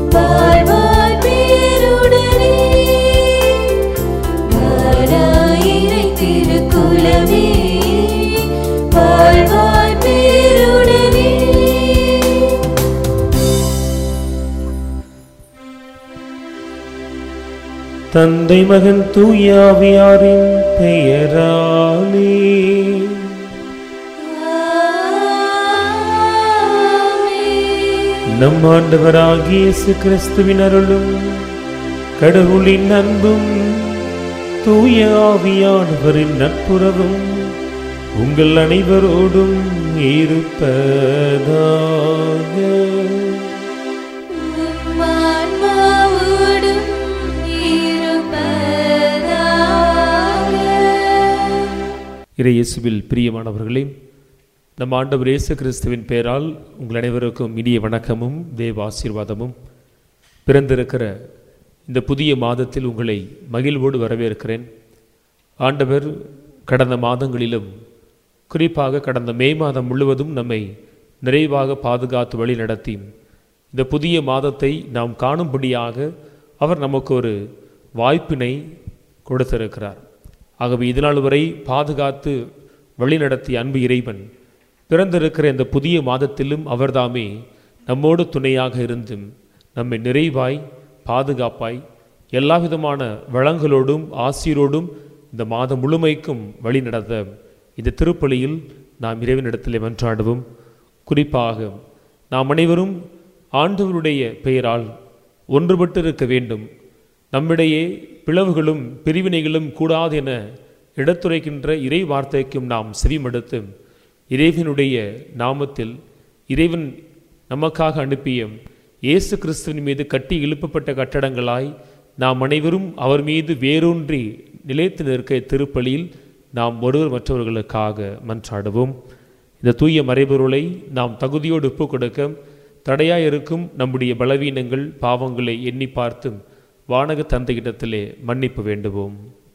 வாழ்வாய் பேருடனே வாராயிரை திருக்குலமே வாழ்வாய் பேருடனே தந்தை மகன் தூயாவியாரின் பெயராலே ஆமென். நம் ஆண்டவராகிய இயேசு கிறிஸ்துவின் அருளும் கடவுளின் அன்பும் தூய ஆவியானவரின் நட்புறவும் உங்கள் அனைவரோடும் இருப்பதாக உம் ஆன்மாவோடும் இருப்பதாக இறை இயேசுவில் பிரியமானவர்களே நம் ஆண்டவர் இயேசு கிறிஸ்துவின் பெயரால் உங்கள் அனைவருக்கும் இனிய வணக்கமும் தேவ ஆசீர்வாதமும் பிறந்திருக்கிற இந்த புதிய மாதத்தில் உங்களை மகிழ்வோடு வரவேற்கிறேன் ஆண்டவர் கடந்த மாதங்களிலும் குறிப்பாக கடந்த மே மாதம் முழுவதும் நம்மை நிறைவாக பாதுகாத்து வழி நடத்தி இந்த புதிய மாதத்தை நாம் காணும்படியாக அவர் நமக்கு ஒரு வாய்ப்பினை கொடுத்திருக்கிறார் ஆகவே இதுநாள் வரை பாதுகாத்து வழிநடத்திய அன்பு இறைவன் பிறந்திருக்கிற இந்த புதிய மாதத்திலும் அவர்தாமே நம்மோடு துணையாக இருந்து நம்மை நிறைவாய் பாதுகாப்பாய் எல்லா விதமான வளங்களோடும் ஆசீரோடும் இந்த மாதம் முழுமைக்கும் வழி நடத்த இந்த திருப்பலியில் நாம் இறைவனிடத்தில் மன்றாடுவோம் குறிப்பாக நாம் அனைவரும் ஆண்டவருடைய பெயரால் ஒன்றுபட்டு இருக்க வேண்டும் நம்மிடையே பிளவுகளும் பிரிவினைகளும் கூடாது என எடுத்துரைக்கின்ற இறை வார்த்தைக்கும் நாம் செவிமடுத்து இறைவனுடைய நாமத்தில் இறைவன் நமக்காக அனுப்பிய இயேசு கிறிஸ்துவின் மீது கட்டி எழுப்பப்பட்ட கட்டடங்களாய் நாம் அனைவரும் அவர் மீது வேரூன்றி நிலைத்து நிற்க திருப்பலியில் நாம் ஒருவர் மற்றவர்களுக்காக மன்றாடுவோம் இந்த தூய மறைபொருளை நாம் தகுதியோடு ஒப்புக் கொடுக்க தடையாய் இருக்கும் நம்முடைய பலவீனங்கள் பாவங்களை எண்ணி பார்த்து வானக தந்தையிடத்திலே மன்னிப்பு வேண்டுவோம்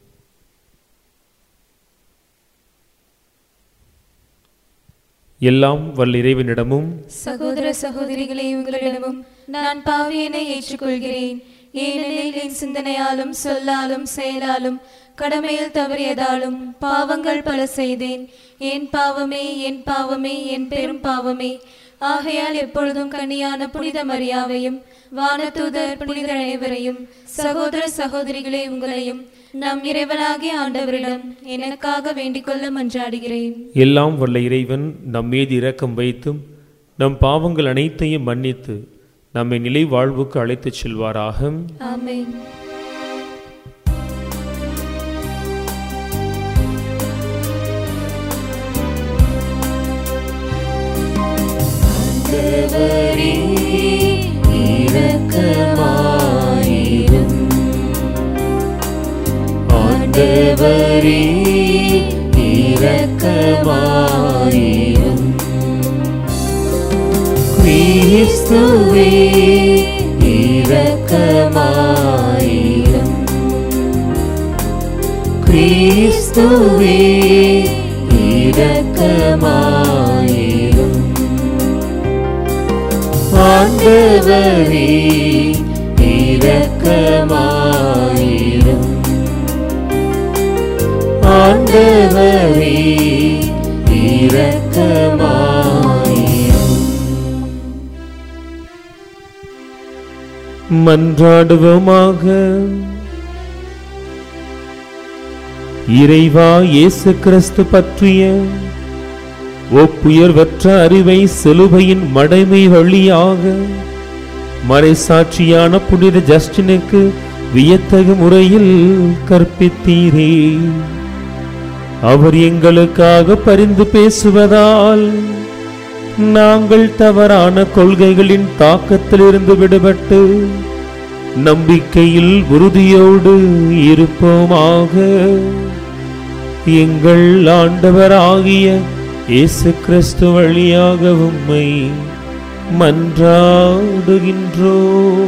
எல்லாம் வல்ல இறைவனிடமும் சகோதர சகோதரிகளே உங்களிடமும் நான் பாவியனை ஏற்றுக்கொள்கிறேன் ஏனெனில் என் சிந்தனையாலும் சொல்லாலும் செயலாலும் கடமையில் தவறியதாலும் பாவங்கள் பல செய்தேன் என் பாவமே என் பாவமே என் பெரும் பாவமே ஆகையால் எப்பொழுதும் கனியான புனித மரியாவையும் வானதூதர் புனித அனைவரையும் சகோதர சகோதரிகளே உங்களையும் நம் இறைவனாகிய ஆண்டவரிடம் எனக்காக வேண்டிக் கொள்ள மன்றாடுகிறேன் எல்லாம் வல்ல இறைவன் நம் மீது இரக்கம் வைத்தும் நம் பாவங்கள் அனைத்தையும் மன்னித்து நம்மை நிலை வாழ்வுக்கு அழைத்துச் செல்வாராக ஆமென் ஆண்டவரே இரக்கமாயிரும் ஆண்டவரே இரக்கமாயிரும் கிறிஸ்துவே இரக்கமாயிரும் கிறிஸ்துவே இரக்கமாயிரும் ஆண்டவரே இரக்கமாயிரும் ஆண்டவரே இரக்கமாயிரும் மன்றாடுவோமாக இறைவா இயேசு கிறிஸ்து பற்றிய ஒப்புயர்வற்ற அறிவை சிலுவையின் மடைமை வழியாக மறைசாட்சியான புனித ஜஸ்டினுக்கு வியத்தகு முறையில் கற்பித்தீரே அவர் எங்களுக்காக பரிந்து பேசுவதால் நாங்கள் தவறான கொள்கைகளின் தாக்கத்திலிருந்து விடுபட்டு நம்பிக்கையில் உறுதியோடு இருப்போமாக எங்கள் ஆண்டவராகிய இயேசு கிறிஸ்து வழியாக உம்மை மன்றாடுகின்றோ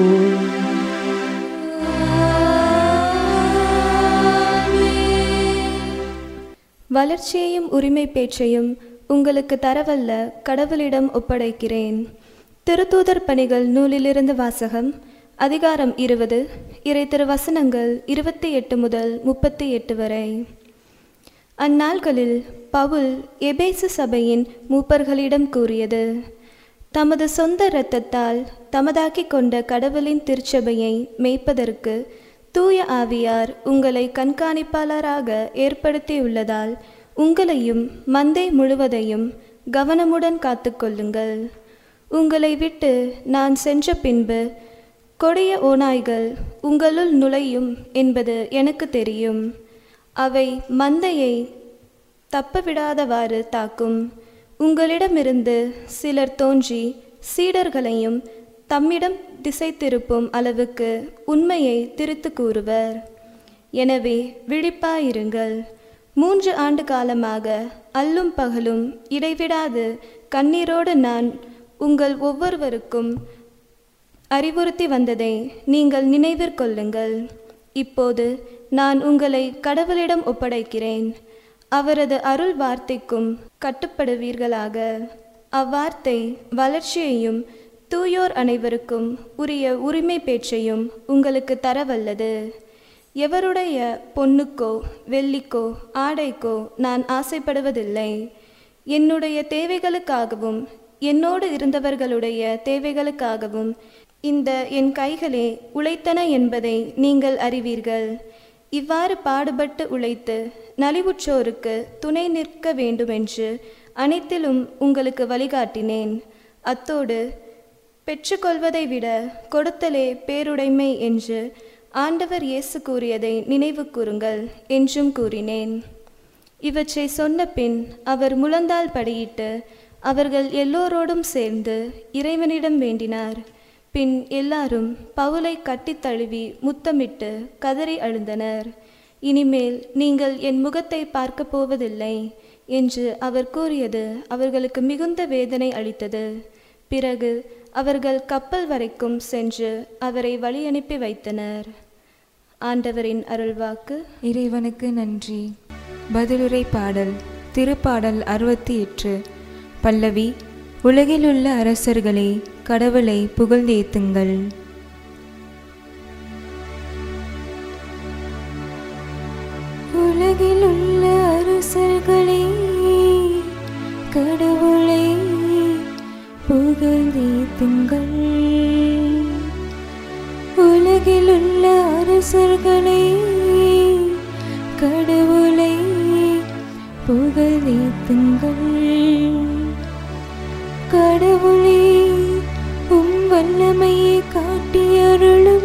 வளர்ச்சியையும் உரிமை பேச்சையும் உங்களுக்கு தரவல்ல கடவுளிடம் ஒப்படைக்கிறேன் திருத்தூதர் பணிகள் நூலிலிருந்து வாசகம் அதிகாரம் இருபது இறை திருவசனங்கள் இருபத்தி எட்டு முதல் முப்பத்தி எட்டு வரை அந்நாள்களில் பவுல் எபேசு சபையின் மூப்பர்களிடம் கூறியது தமது சொந்த இரத்தத்தால் தமதாக்கிக் கொண்ட கடவுளின் திருச்சபையை மேய்ப்பதற்கு தூய ஆவியார் உங்களை கண்காணிப்பாளராக ஏற்படுத்தியுள்ளதால் உங்களையும் மந்தை முழுவதையும் கவனமுடன் காத்துக்கொள்ளுங்கள் உங்களை விட்டு நான் சென்ற பின்பு கொடிய ஓநாய்கள் உங்களுள் நுழையும் என்பது எனக்கு தெரியும் அவை மந்தையை தப்பவிடாதவாறு தாக்கும் உங்களிடமிருந்து சிலர் தோன்றி சீடர்களையும் தம்மிடம் திசை திருப்பும் அளவுக்கு உண்மையை திரித்து கூறுவர் எனவே விழிப்பாயிருங்கள் மூன்று ஆண்டு காலமாக அல்லும் பகலும் இடைவிடாது கண்ணீரோடு நான் உங்கள் ஒவ்வொருவருக்கும் அறிவுறுத்தி வந்ததை நீங்கள் நினைவிற்கொள்ளுங்கள் இப்போது நான் உங்களை கடவுளிடம் ஒப்படைக்கிறேன் அவரது அருள் வார்த்தைக்கும் கட்டுப்படுவீர்களாக அவ்வார்த்தை வளர்ச்சியையும் தூயோர் அனைவருக்கும் உரிய உரிமை பேச்சையும் உங்களுக்கு தரவல்லது எவருடைய பொன்னுக்கோ வெள்ளிக்கோ ஆடைக்கோ நான் ஆசைப்படுவதில்லை என்னுடைய தேவைகளுக்காகவும் என்னோடு இருந்தவர்களுடைய தேவைகளுக்காகவும் இந்த என் கைகளே உழைத்தன என்பதை நீங்கள் அறிவீர்கள் இவ்வாறு பாடுபட்டு உழைத்து நலிவுற்றோருக்கு துணை நிற்க வேண்டுமென்று அனைத்திலும் உங்களுக்கு வழிகாட்டினேன் அத்தோடு பெற்றுக்கொள்வதை விட கொடுத்தலே பேருடைமை என்று ஆண்டவர் இயேசு கூறியதை நினைவு கூறுங்கள் என்றும் கூறினேன் இவற்றை சொன்ன பின் அவர் முழந்தால் படியிட்டு அவர்கள் எல்லோரோடும் சேர்ந்து இறைவனிடம் வேண்டினார் பின் எல்லாரும் பவுலை கட்டித் தழுவி முத்தமிட்டு கதறி அழுந்தனர் இனிமேல் நீங்கள் என் முகத்தை பார்க்கப் போவதில்லை என்று அவர் கூறியது அவர்களுக்கு மிகுந்த வேதனை அளித்தது பிறகு அவர்கள் கப்பல் வரைக்கும் சென்று அவரை வழி அனுப்பி வைத்தனர் ஆண்டவரின் அருள்வாக்கு இறைவனுக்கு நன்றி பதிலுரை பாடல் திருப்பாடல் அறுபத்தி எட்டு பல்லவி உலகிலுள்ள அரசர்களே கடவுளை புகழ்ந்தேத்துங்கள் உலகிலுள்ள அரசர்களே கடவுளை புகழ்ந்தேத்துங்கள் உலகிலுள்ள அரசர்களே கடவுளை புகழ்ந்தேத்துங்கள் கடவுளே உம் வல்லமையை காட்டியருளும்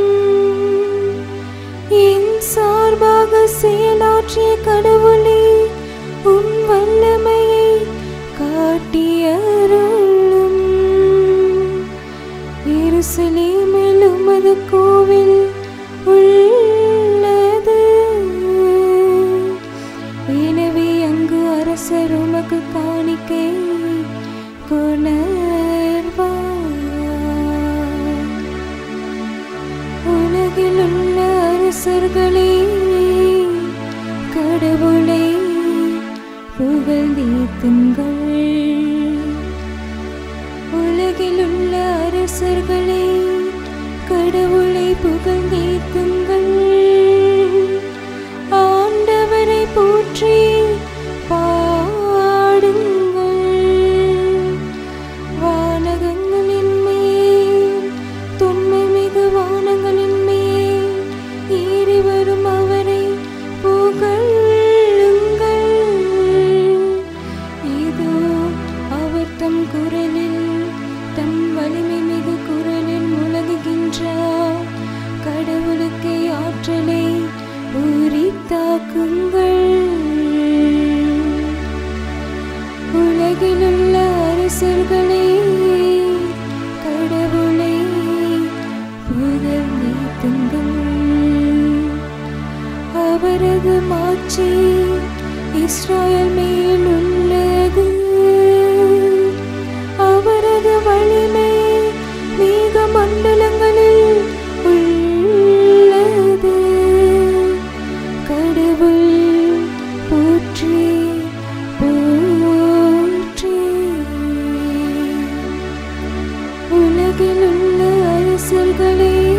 என் சார்பாக செயலாற்றிய கடவுளே உம் வல்லமையை காட்டியருளும் எருசலேமில் உமது கோவில் உள்ளது எனவே அங்கு அரசர் உமக்கு காணிக்கை கொணர்வார் உலகில் உள்ள அரசர்களே கடவுளை புகழ்ந்தீத்துங்கள் உலகில் உள்ள அரசர்களே கடவுளை புகழ்ந்தீத்துங்கள் ஆண்டவரை போற்றி பாடுங்கள் வானகங்களின் மேல் தொன்மை மிகு வானங்களின் மேல் ஏறி வரும் அவரை புகழுங்கள் இதோ அவர் தம் குரலில் தம் வலிமை மிகு குரலில் முழங்குகின்றார் கடவுளுக்கே ஆற்றலை உரித்தாக்குங்கள் உலகிலுள்ள அரசர்களே கடவுளை புகழ்ந்தீத்துங்கள் அவரது மாட்சி இஸ்ராயல் மேல் உள்ளது அவரது வலிமை மேக மண்டலங்களில் உள்ளது கடவுள் போற்றி போற்றி உலகில் உள்ள அரசர்களே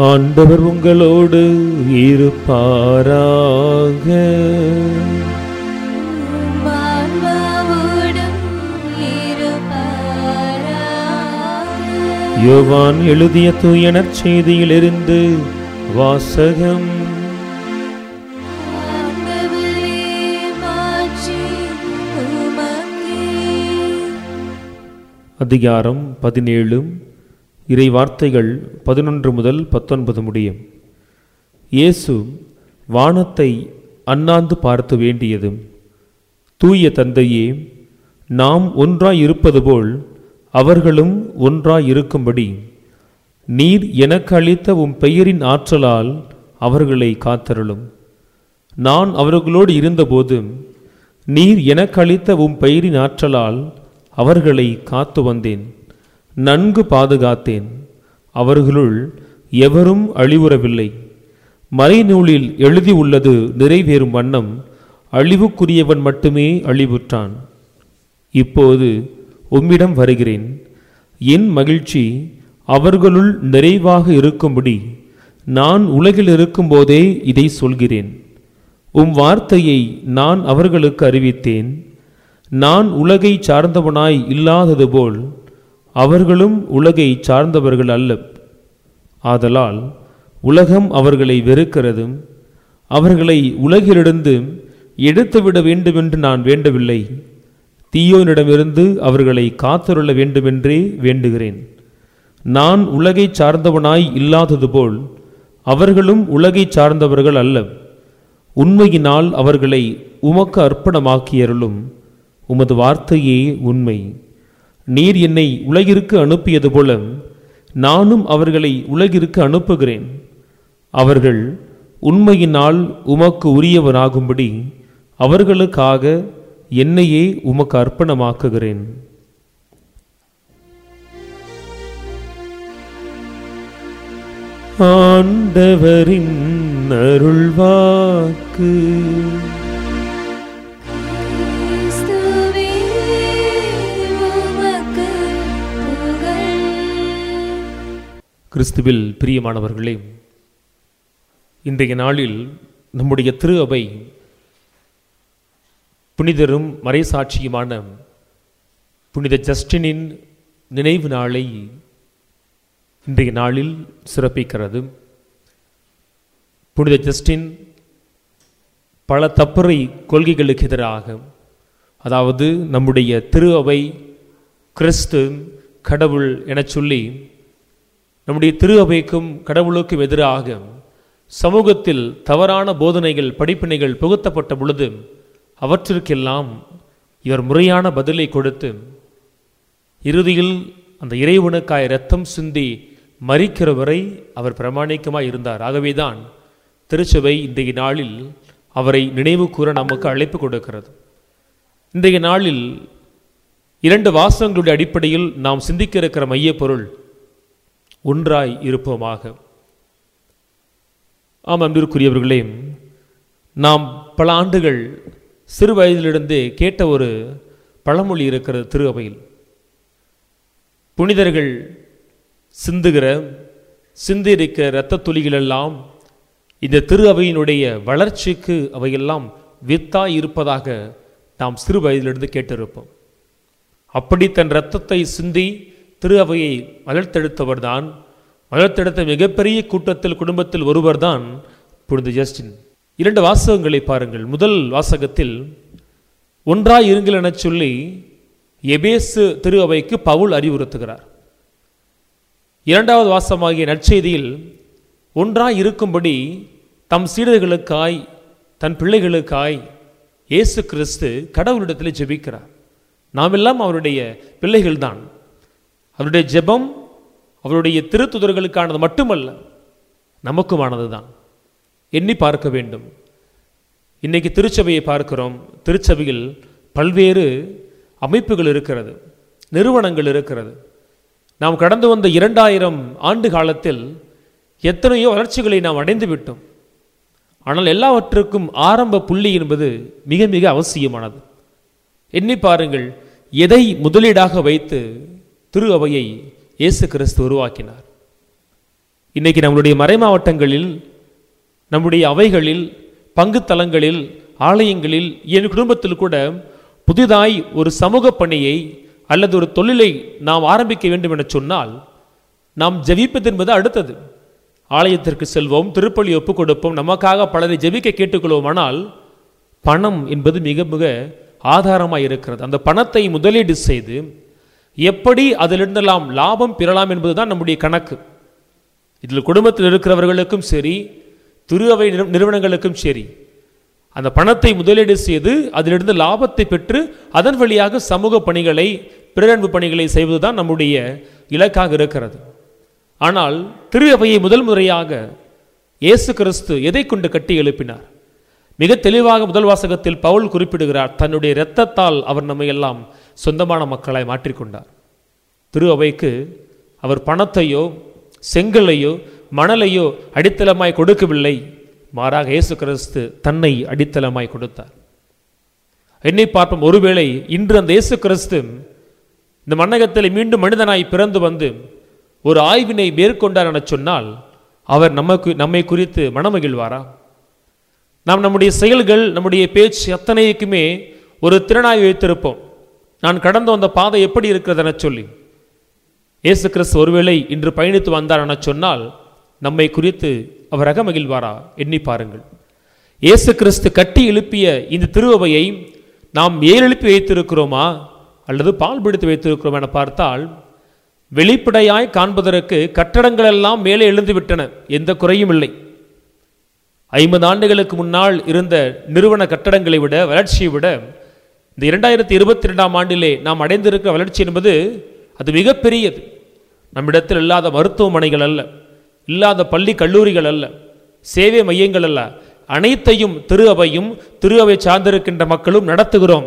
ஆண்டவர் உங்களோடு இருப்பாராக ஆன்மாவோடும் இருப்பாராக. யோவான் எழுதிய தூயனர் செய்தியிலிருந்து வாசகம் ஆண்டவரே, மாட்சி உமக்கே. அதிகாரம் பதினேழு இறை வார்த்தைகள் பதினொன்று முதல் பத்தொன்பது முடியும் இயேசு வானத்தை அண்ணாந்து பார்த்து வேண்டியதும் தூய தந்தையே நாம் ஒன்றாய் இருப்பது போல் அவர்களும் ஒன்றாய் இருக்கும்படி நீர் எனக்கு அளித்த உம் பெயரின் ஆற்றலால் அவர்களை காத்தருளும் நான் அவர்களோடு இருந்தபோது நீர் எனக்கு அளித்த உம் பெயரின் ஆற்றலால் அவர்களை காத்து வந்தேன் நன்கு பாதுகாத்தேன் அவர்களுள் எவரும் அழிவுறவில்லை மறைநூலில் எழுதியுள்ளது நிறைவேறும் வண்ணம் அழிவுக்குரியவன் மட்டுமே அழிவுற்றான் இப்போது உம்மிடம் வருகிறேன் என் மகிழ்ச்சி அவர்களுள் நிறைவாக இருக்கும்படி நான் உலகில் இருக்கும்போதே இதை சொல்கிறேன் உம் வார்த்தையை நான் அவர்களுக்கு அறிவித்தேன் நான் உலகை சார்ந்தவனாய் இல்லாதது போல் அவர்களும் உலகை சார்ந்தவர்கள் அல்ல ஆதலால் உலகம் அவர்களை வெறுக்கிறதும் அவர்களை உலகிலிருந்து எடுத்துவிட வேண்டுமென்று நான் வேண்டவில்லை தீயோனிடமிருந்து அவர்களை காத்தருள வேண்டுமென்றே வேண்டுகிறேன் நான் உலகை சார்ந்தவனாய் இல்லாதது போல் அவர்களும் உலகை சார்ந்தவர்கள் அல்ல உண்மையினால் அவர்களை உமக்கு அர்ப்பணமாக்கியருளும் உமது வார்த்தையே உண்மை நீர் என்னை உலகிற்கு அனுப்பியது போல நானும் அவர்களை உலகிற்கு அனுப்புகிறேன் அவர்கள் உண்மையினால் உமக்கு உரியவனாகும்படி அவர்களுக்காக என்னையே உமக்கு அர்ப்பணமாக்குகிறேன் ஆண்டவரின் அருள்வாக்கு கிறிஸ்துவே, உமக்கு புகழ். கிறிஸ்துவில் பிரியமானவர்களே இன்றைய நாளில் நம்முடைய திரு அவை புனிதரும் மறைசாட்சியுமான புனித ஜஸ்டினின் நினைவு நாளை இன்றைய நாளில் சிறப்பிக்கிறது புனித ஜஸ்டின் பல தப்புரை கொள்கைகளுக்கு எதிராக அதாவது நம்முடைய திரு அவை கிறிஸ்து கடவுள் எனச் சொல்லி நம்முடைய திரு அவைக்கும் கடவுளுக்கும் எதிராக சமூகத்தில் தவறான போதனைகள் படிப்பினைகள் புகுத்தப்பட்ட பொழுது அவற்றிற்கெல்லாம் இவர் முறையான பதிலை கொடுத்து இறுதியில் அந்த இறைவனுக்காய் இரத்தம் சிந்தி மறிக்கிற வரை அவர் பிரமாணிக்கமாய் இருந்தார் ஆகவேதான் திருச்சபை இன்றைய நாளில் அவரை நினைவு கூற நமக்கு அழைப்பு கொடுக்கிறது இன்றைய நாளில் இரண்டு வாசகங்களுடைய அடிப்படையில் நாம் சிந்திக்க இருக்கிற மைய பொருள் ஒன்றாய் இருப்போமாக ஆம் அன்பிற்குரியவர்களே நாம் பல ஆண்டுகள் சிறு வயதிலிருந்தே கேட்ட ஒரு பழமொழி இருக்கிறது திரு அவையில் புனிதர்கள் சிந்துகிற சிந்திருக்க இரத்த துளிகளெல்லாம் இந்த திரு அவையினுடைய வளர்ச்சிக்கு அவையெல்லாம் வித்தாய் இருப்பதாக நாம் சிறு வயதிலிருந்து கேட்டிருப்போம் அப்படி தன் இரத்தத்தை சிந்தி திரு அவையை வளர்த்தெடுத்தவர்தான் வளர்த்தெடுத்த மிகப்பெரிய கூட்டத்தில் குடும்பத்தில் ஒருவர்தான் புனித ஜஸ்டின் இரண்டு வாசகங்களை பாருங்கள் முதல் வாசகத்தில் ஒன்றாய் இருங்கள் எனச் சொல்லி எபேசு திரு அவைக்கு பவுல் அறிவுறுத்துகிறார் இரண்டாவது வாசமாகிய நற்செய்தியில் ஒன்றாய் இருக்கும்படி தம் சீடர்களுக்காய் தன் பிள்ளைகளுக்காய் இயேசு கிறிஸ்து கடவுளிடத்தில் ஜெபிக்கிறார் நாம் எல்லாம் அவருடைய பிள்ளைகள்தான் அவருடைய ஜெபம் அவருடைய திருத்துதர்களுக்கானது மட்டுமல்ல நமக்குமானது தான் எண்ணி பார்க்க வேண்டும் இன்னைக்கு திருச்சபையை பார்க்கிறோம் திருச்சபையில் பல்வேறு அமைப்புகள் இருக்கிறது நிறுவனங்கள் இருக்கிறது நாம் கடந்து வந்த இரண்டாயிரம் ஆண்டு காலத்தில் எத்தனையோ வளர்ச்சிகளை நாம் அடைந்து விட்டோம் ஆனால் எல்லாவற்றுக்கும் ஆரம்ப புள்ளி என்பது மிக மிக அவசியமானது எண்ணி பாருங்கள் எதை முதலீடாக வைத்து திரு அவையை இயேசு கிறிஸ்து உருவாக்கினார் இன்னைக்கு நம்மளுடைய மறை மாவட்டங்களில் நம்முடைய அவைகளில் பங்கு தலங்களில் ஆலயங்களில் என் குடும்பத்தில் கூட புதிதாய் ஒரு சமூக பணியை அல்லது ஒரு தொழிலை நாம் ஆரம்பிக்க வேண்டும் என சொன்னால் நாம் ஜெபிப்பது என்பது அடுத்தது ஆலயத்திற்கு செல்வோம் திருப்பலி ஒப்புக் கொடுப்போம் நமக்காக பலரை ஜெபிக்க கேட்டுக்கொள்வோமானால் பணம் என்பது மிக மிக ஆதாரமாக இருக்கிறது அந்த பணத்தை முதலீடு செய்து எப்படி அதிலிருந்தெல்லாம் லாபம் பெறலாம் என்பதுதான் நம்முடைய கணக்கு இதில் குடும்பத்தில் இருக்கிறவர்களுக்கும் சரி திரு அவை நிறு- நிறுவனங்களுக்கும் சரி அந்த பணத்தை முதலீடு செய்து அதிலிருந்து லாபத்தை பெற்று அதன் வழியாக சமூக பணிகளை பிறன்பு பணிகளை செய்வதுதான் நம்முடைய இலக்காக இருக்கிறது ஆனால் திரு அவையை முதல் முறையாக இயேசு கிறிஸ்து எதை கொண்டு கட்டி எழுப்பினார் மிக தெளிவாக முதல் வாசகத்தில் பவுல் குறிப்பிடுகிறார் தன்னுடைய இரத்தத்தால் அவர் நம்மை எல்லாம் சொந்தமான மக்களாய் மாற்றிக்கொண்டார் திரு அவைக்கு அவர் பணத்தையோ செங்கலையோ மணலையோ அடித்தளமாய் கொடுக்கவில்லை மாறாக இயேசு கிறிஸ்து தன்னை அடித்தளமாய் கொடுத்தார் என்னை பார்ப்போம் ஒருவேளை இன்று அந்த இயேசு கிறிஸ்து இந்த மண்ணகத்தில் மீண்டும் மனிதனாய் பிறந்து வந்து ஒரு ஆய்வினை மேற்கொண்டார் என சொன்னால் அவர் நமக்கு நம்மை குறித்து மனமகிழ்வாரா நாம் நம்முடைய செயல்கள் நம்முடைய பேச்சு அத்தனைக்குமே ஒரு திறனாய் வைத்திருப்போம் நான் கடந்து வந்த பாதை எப்படி இருக்கிறது என சொல்லி இயேசு கிறிஸ்து ஒருவேளை இன்று பயணித்து வந்தார் என சொன்னால் நம்மை குறித்து அவர் அகமகிழ்வாரா எண்ணி பாருங்கள் இயேசு கிறிஸ்து கட்டி எழுப்பிய இந்த திருவவையை நாம் ஏறெழுப்பி வைத்திருக்கிறோமா அல்லது பால் பிடித்து வைத்திருக்கிறோம் என பார்த்தால் வெளிப்படையாய் காண்பதற்கு கட்டடங்கள் எல்லாம் மேலே எழுந்து விட்டன எந்த குறையும் இல்லை ஐம்பது ஆண்டுகளுக்கு முன்னால் இருந்த நிறுவன கட்டடங்களை விட வளர்ச்சியை விட இந்த இரண்டாயிரத்தி இருபத்தி ரெண்டாம் ஆண்டிலே நாம் அடைந்திருக்கிற வளர்ச்சி என்பது அது மிகப்பெரியது நம்மிடத்தில் இல்லாத மருத்துவமனைகள் அல்ல இல்லாத பள்ளி கல்லூரிகள் அல்ல சேவை மையங்கள் அல்ல அனைத்தையும் திரு அவையும் திரு அவை சார்ந்திருக்கின்ற மக்களும் நடத்துகிறோம்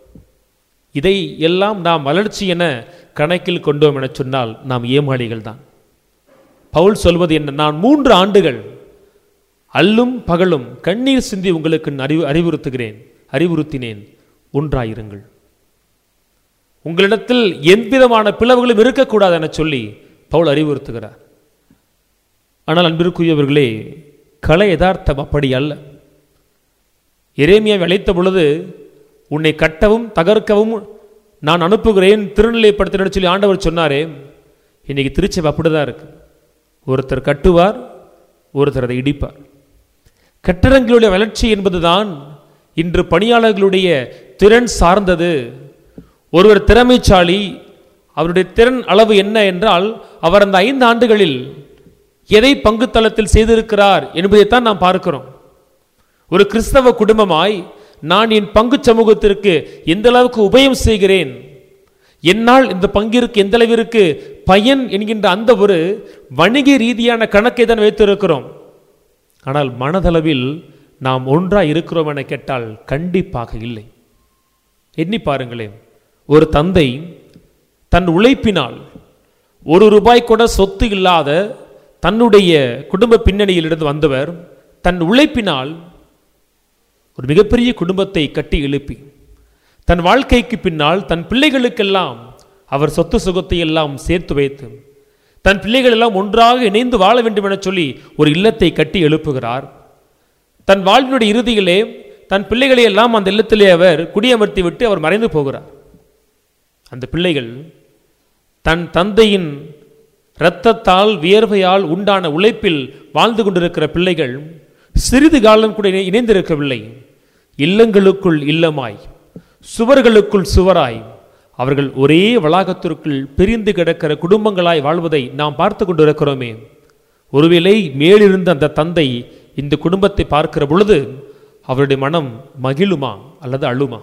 இதை எல்லாம் நாம் வளர்ச்சி என கணக்கில் கொண்டோம் என சொன்னால் நாம் ஏமாளிகள் தான் பவுல் சொல்வது என்ன நான் மூன்று ஆண்டுகள் அல்லும் பகலும் கண்ணீர் சிந்தி உங்களுக்கு அறிவு அறிவுறுத்துகிறேன் அறிவுறுத்தினேன் ஒன்றாயிருங்கள் உங்களிடத்தில் எவ்விதமான பிளவுகளும் இருக்கக்கூடாது என சொல்லி பவுல் அறிவுறுத்துகிறார் ஆனால் அன்பிற்குரியவர்களே கலை யதார்த்தம் அப்படி அல்ல எரேமியாவை அழைத்த பொழுது உன்னை கட்டவும் தகர்க்கவும் நான் அனுப்புகிறேன் திருநிலைப்படுத்தினு சொல்லி ஆண்டவர் சொன்னாரே இன்னைக்கு திருச்சபை அப்படிதான் இருக்கு ஒருத்தர் கட்டுவார் ஒருத்தர் அதை இடிப்பார் கட்டடங்களுடைய வளர்ச்சி என்பதுதான் இன்று பணியாளர்களுடைய திறன் சார்ந்தது ஒருவர் திறமைசாலி அவருடைய திறன் அளவு என்ன என்றால் அவர் அந்த ஐந்து ஆண்டுகளில் எதை பங்குத்தளத்தில் செய்திருக்கிறார் என்பதைத்தான் நாம் பார்க்கிறோம் ஒரு கிறிஸ்தவ குடும்பமாய் நான் என் பங்கு சமூகத்திற்கு எந்த அளவுக்கு உபயம் செய்கிறேன் என்னால் இந்த பங்கிற்கு எந்த அளவிற்கு பயன் என்கின்ற அந்த ஒரு வணிக ரீதியான கணக்கை தான் வைத்திருக்கிறோம் ஆனால் மனதளவில் நாம் ஒன்றா இருக்கிறோம் என கேட்டால் கண்டிப்பாக இல்லை எண்ணி பாருங்களேன் ஒரு தந்தை தன் உழைப்பினால் ஒரு ரூபாய் கூட சொத்து இல்லாத தன்னுடைய குடும்ப பின்னணியிலிருந்து வந்தவர் தன் உழைப்பினால் ஒரு மிகப்பெரிய குடும்பத்தை கட்டி எழுப்பி தன் வாழ்க்கைக்கு பின்னால் தன் பிள்ளைகளுக்கெல்லாம் அவர் சொத்து சுகத்தை எல்லாம் சேர்த்து வைத்து தன் பிள்ளைகள் எல்லாம் ஒன்றாக இணைந்து வாழ வேண்டும் என சொல்லி ஒரு இல்லத்தை கட்டி எழுப்புகிறார் தன் வாழ்வினுடைய இறுதியிலே தன் பிள்ளைகளை எல்லாம் அந்த இல்லத்திலே அவர் குடியமர்த்தி விட்டு அவர் மறைந்து போகிறார் அந்த பிள்ளைகள் தன் தந்தையின் இரத்தத்தால் வியர்வையால் உண்டான உழைப்பில் வாழ்ந்து கொண்டிருக்கிற பிள்ளைகள் சிறிது காலம் கூட இணை- இணைந்திருக்கவில்லை இல்லங்களுக்குள் இல்லமாய் சுவர்களுக்குள் சுவராய் அவர்கள் ஒரே வளாகத்திற்குள் பிரிந்து கிடக்கிற குடும்பங்களாய் வாழ்வதை நாம் பார்த்து கொண்டிருக்கிறோமே ஒருவேளை மேலிருந்த அந்த தந்தை இந்த குடும்பத்தை பார்க்கிற பொழுது அவருடைய மனம் மகிழுமா அல்லது அழுமா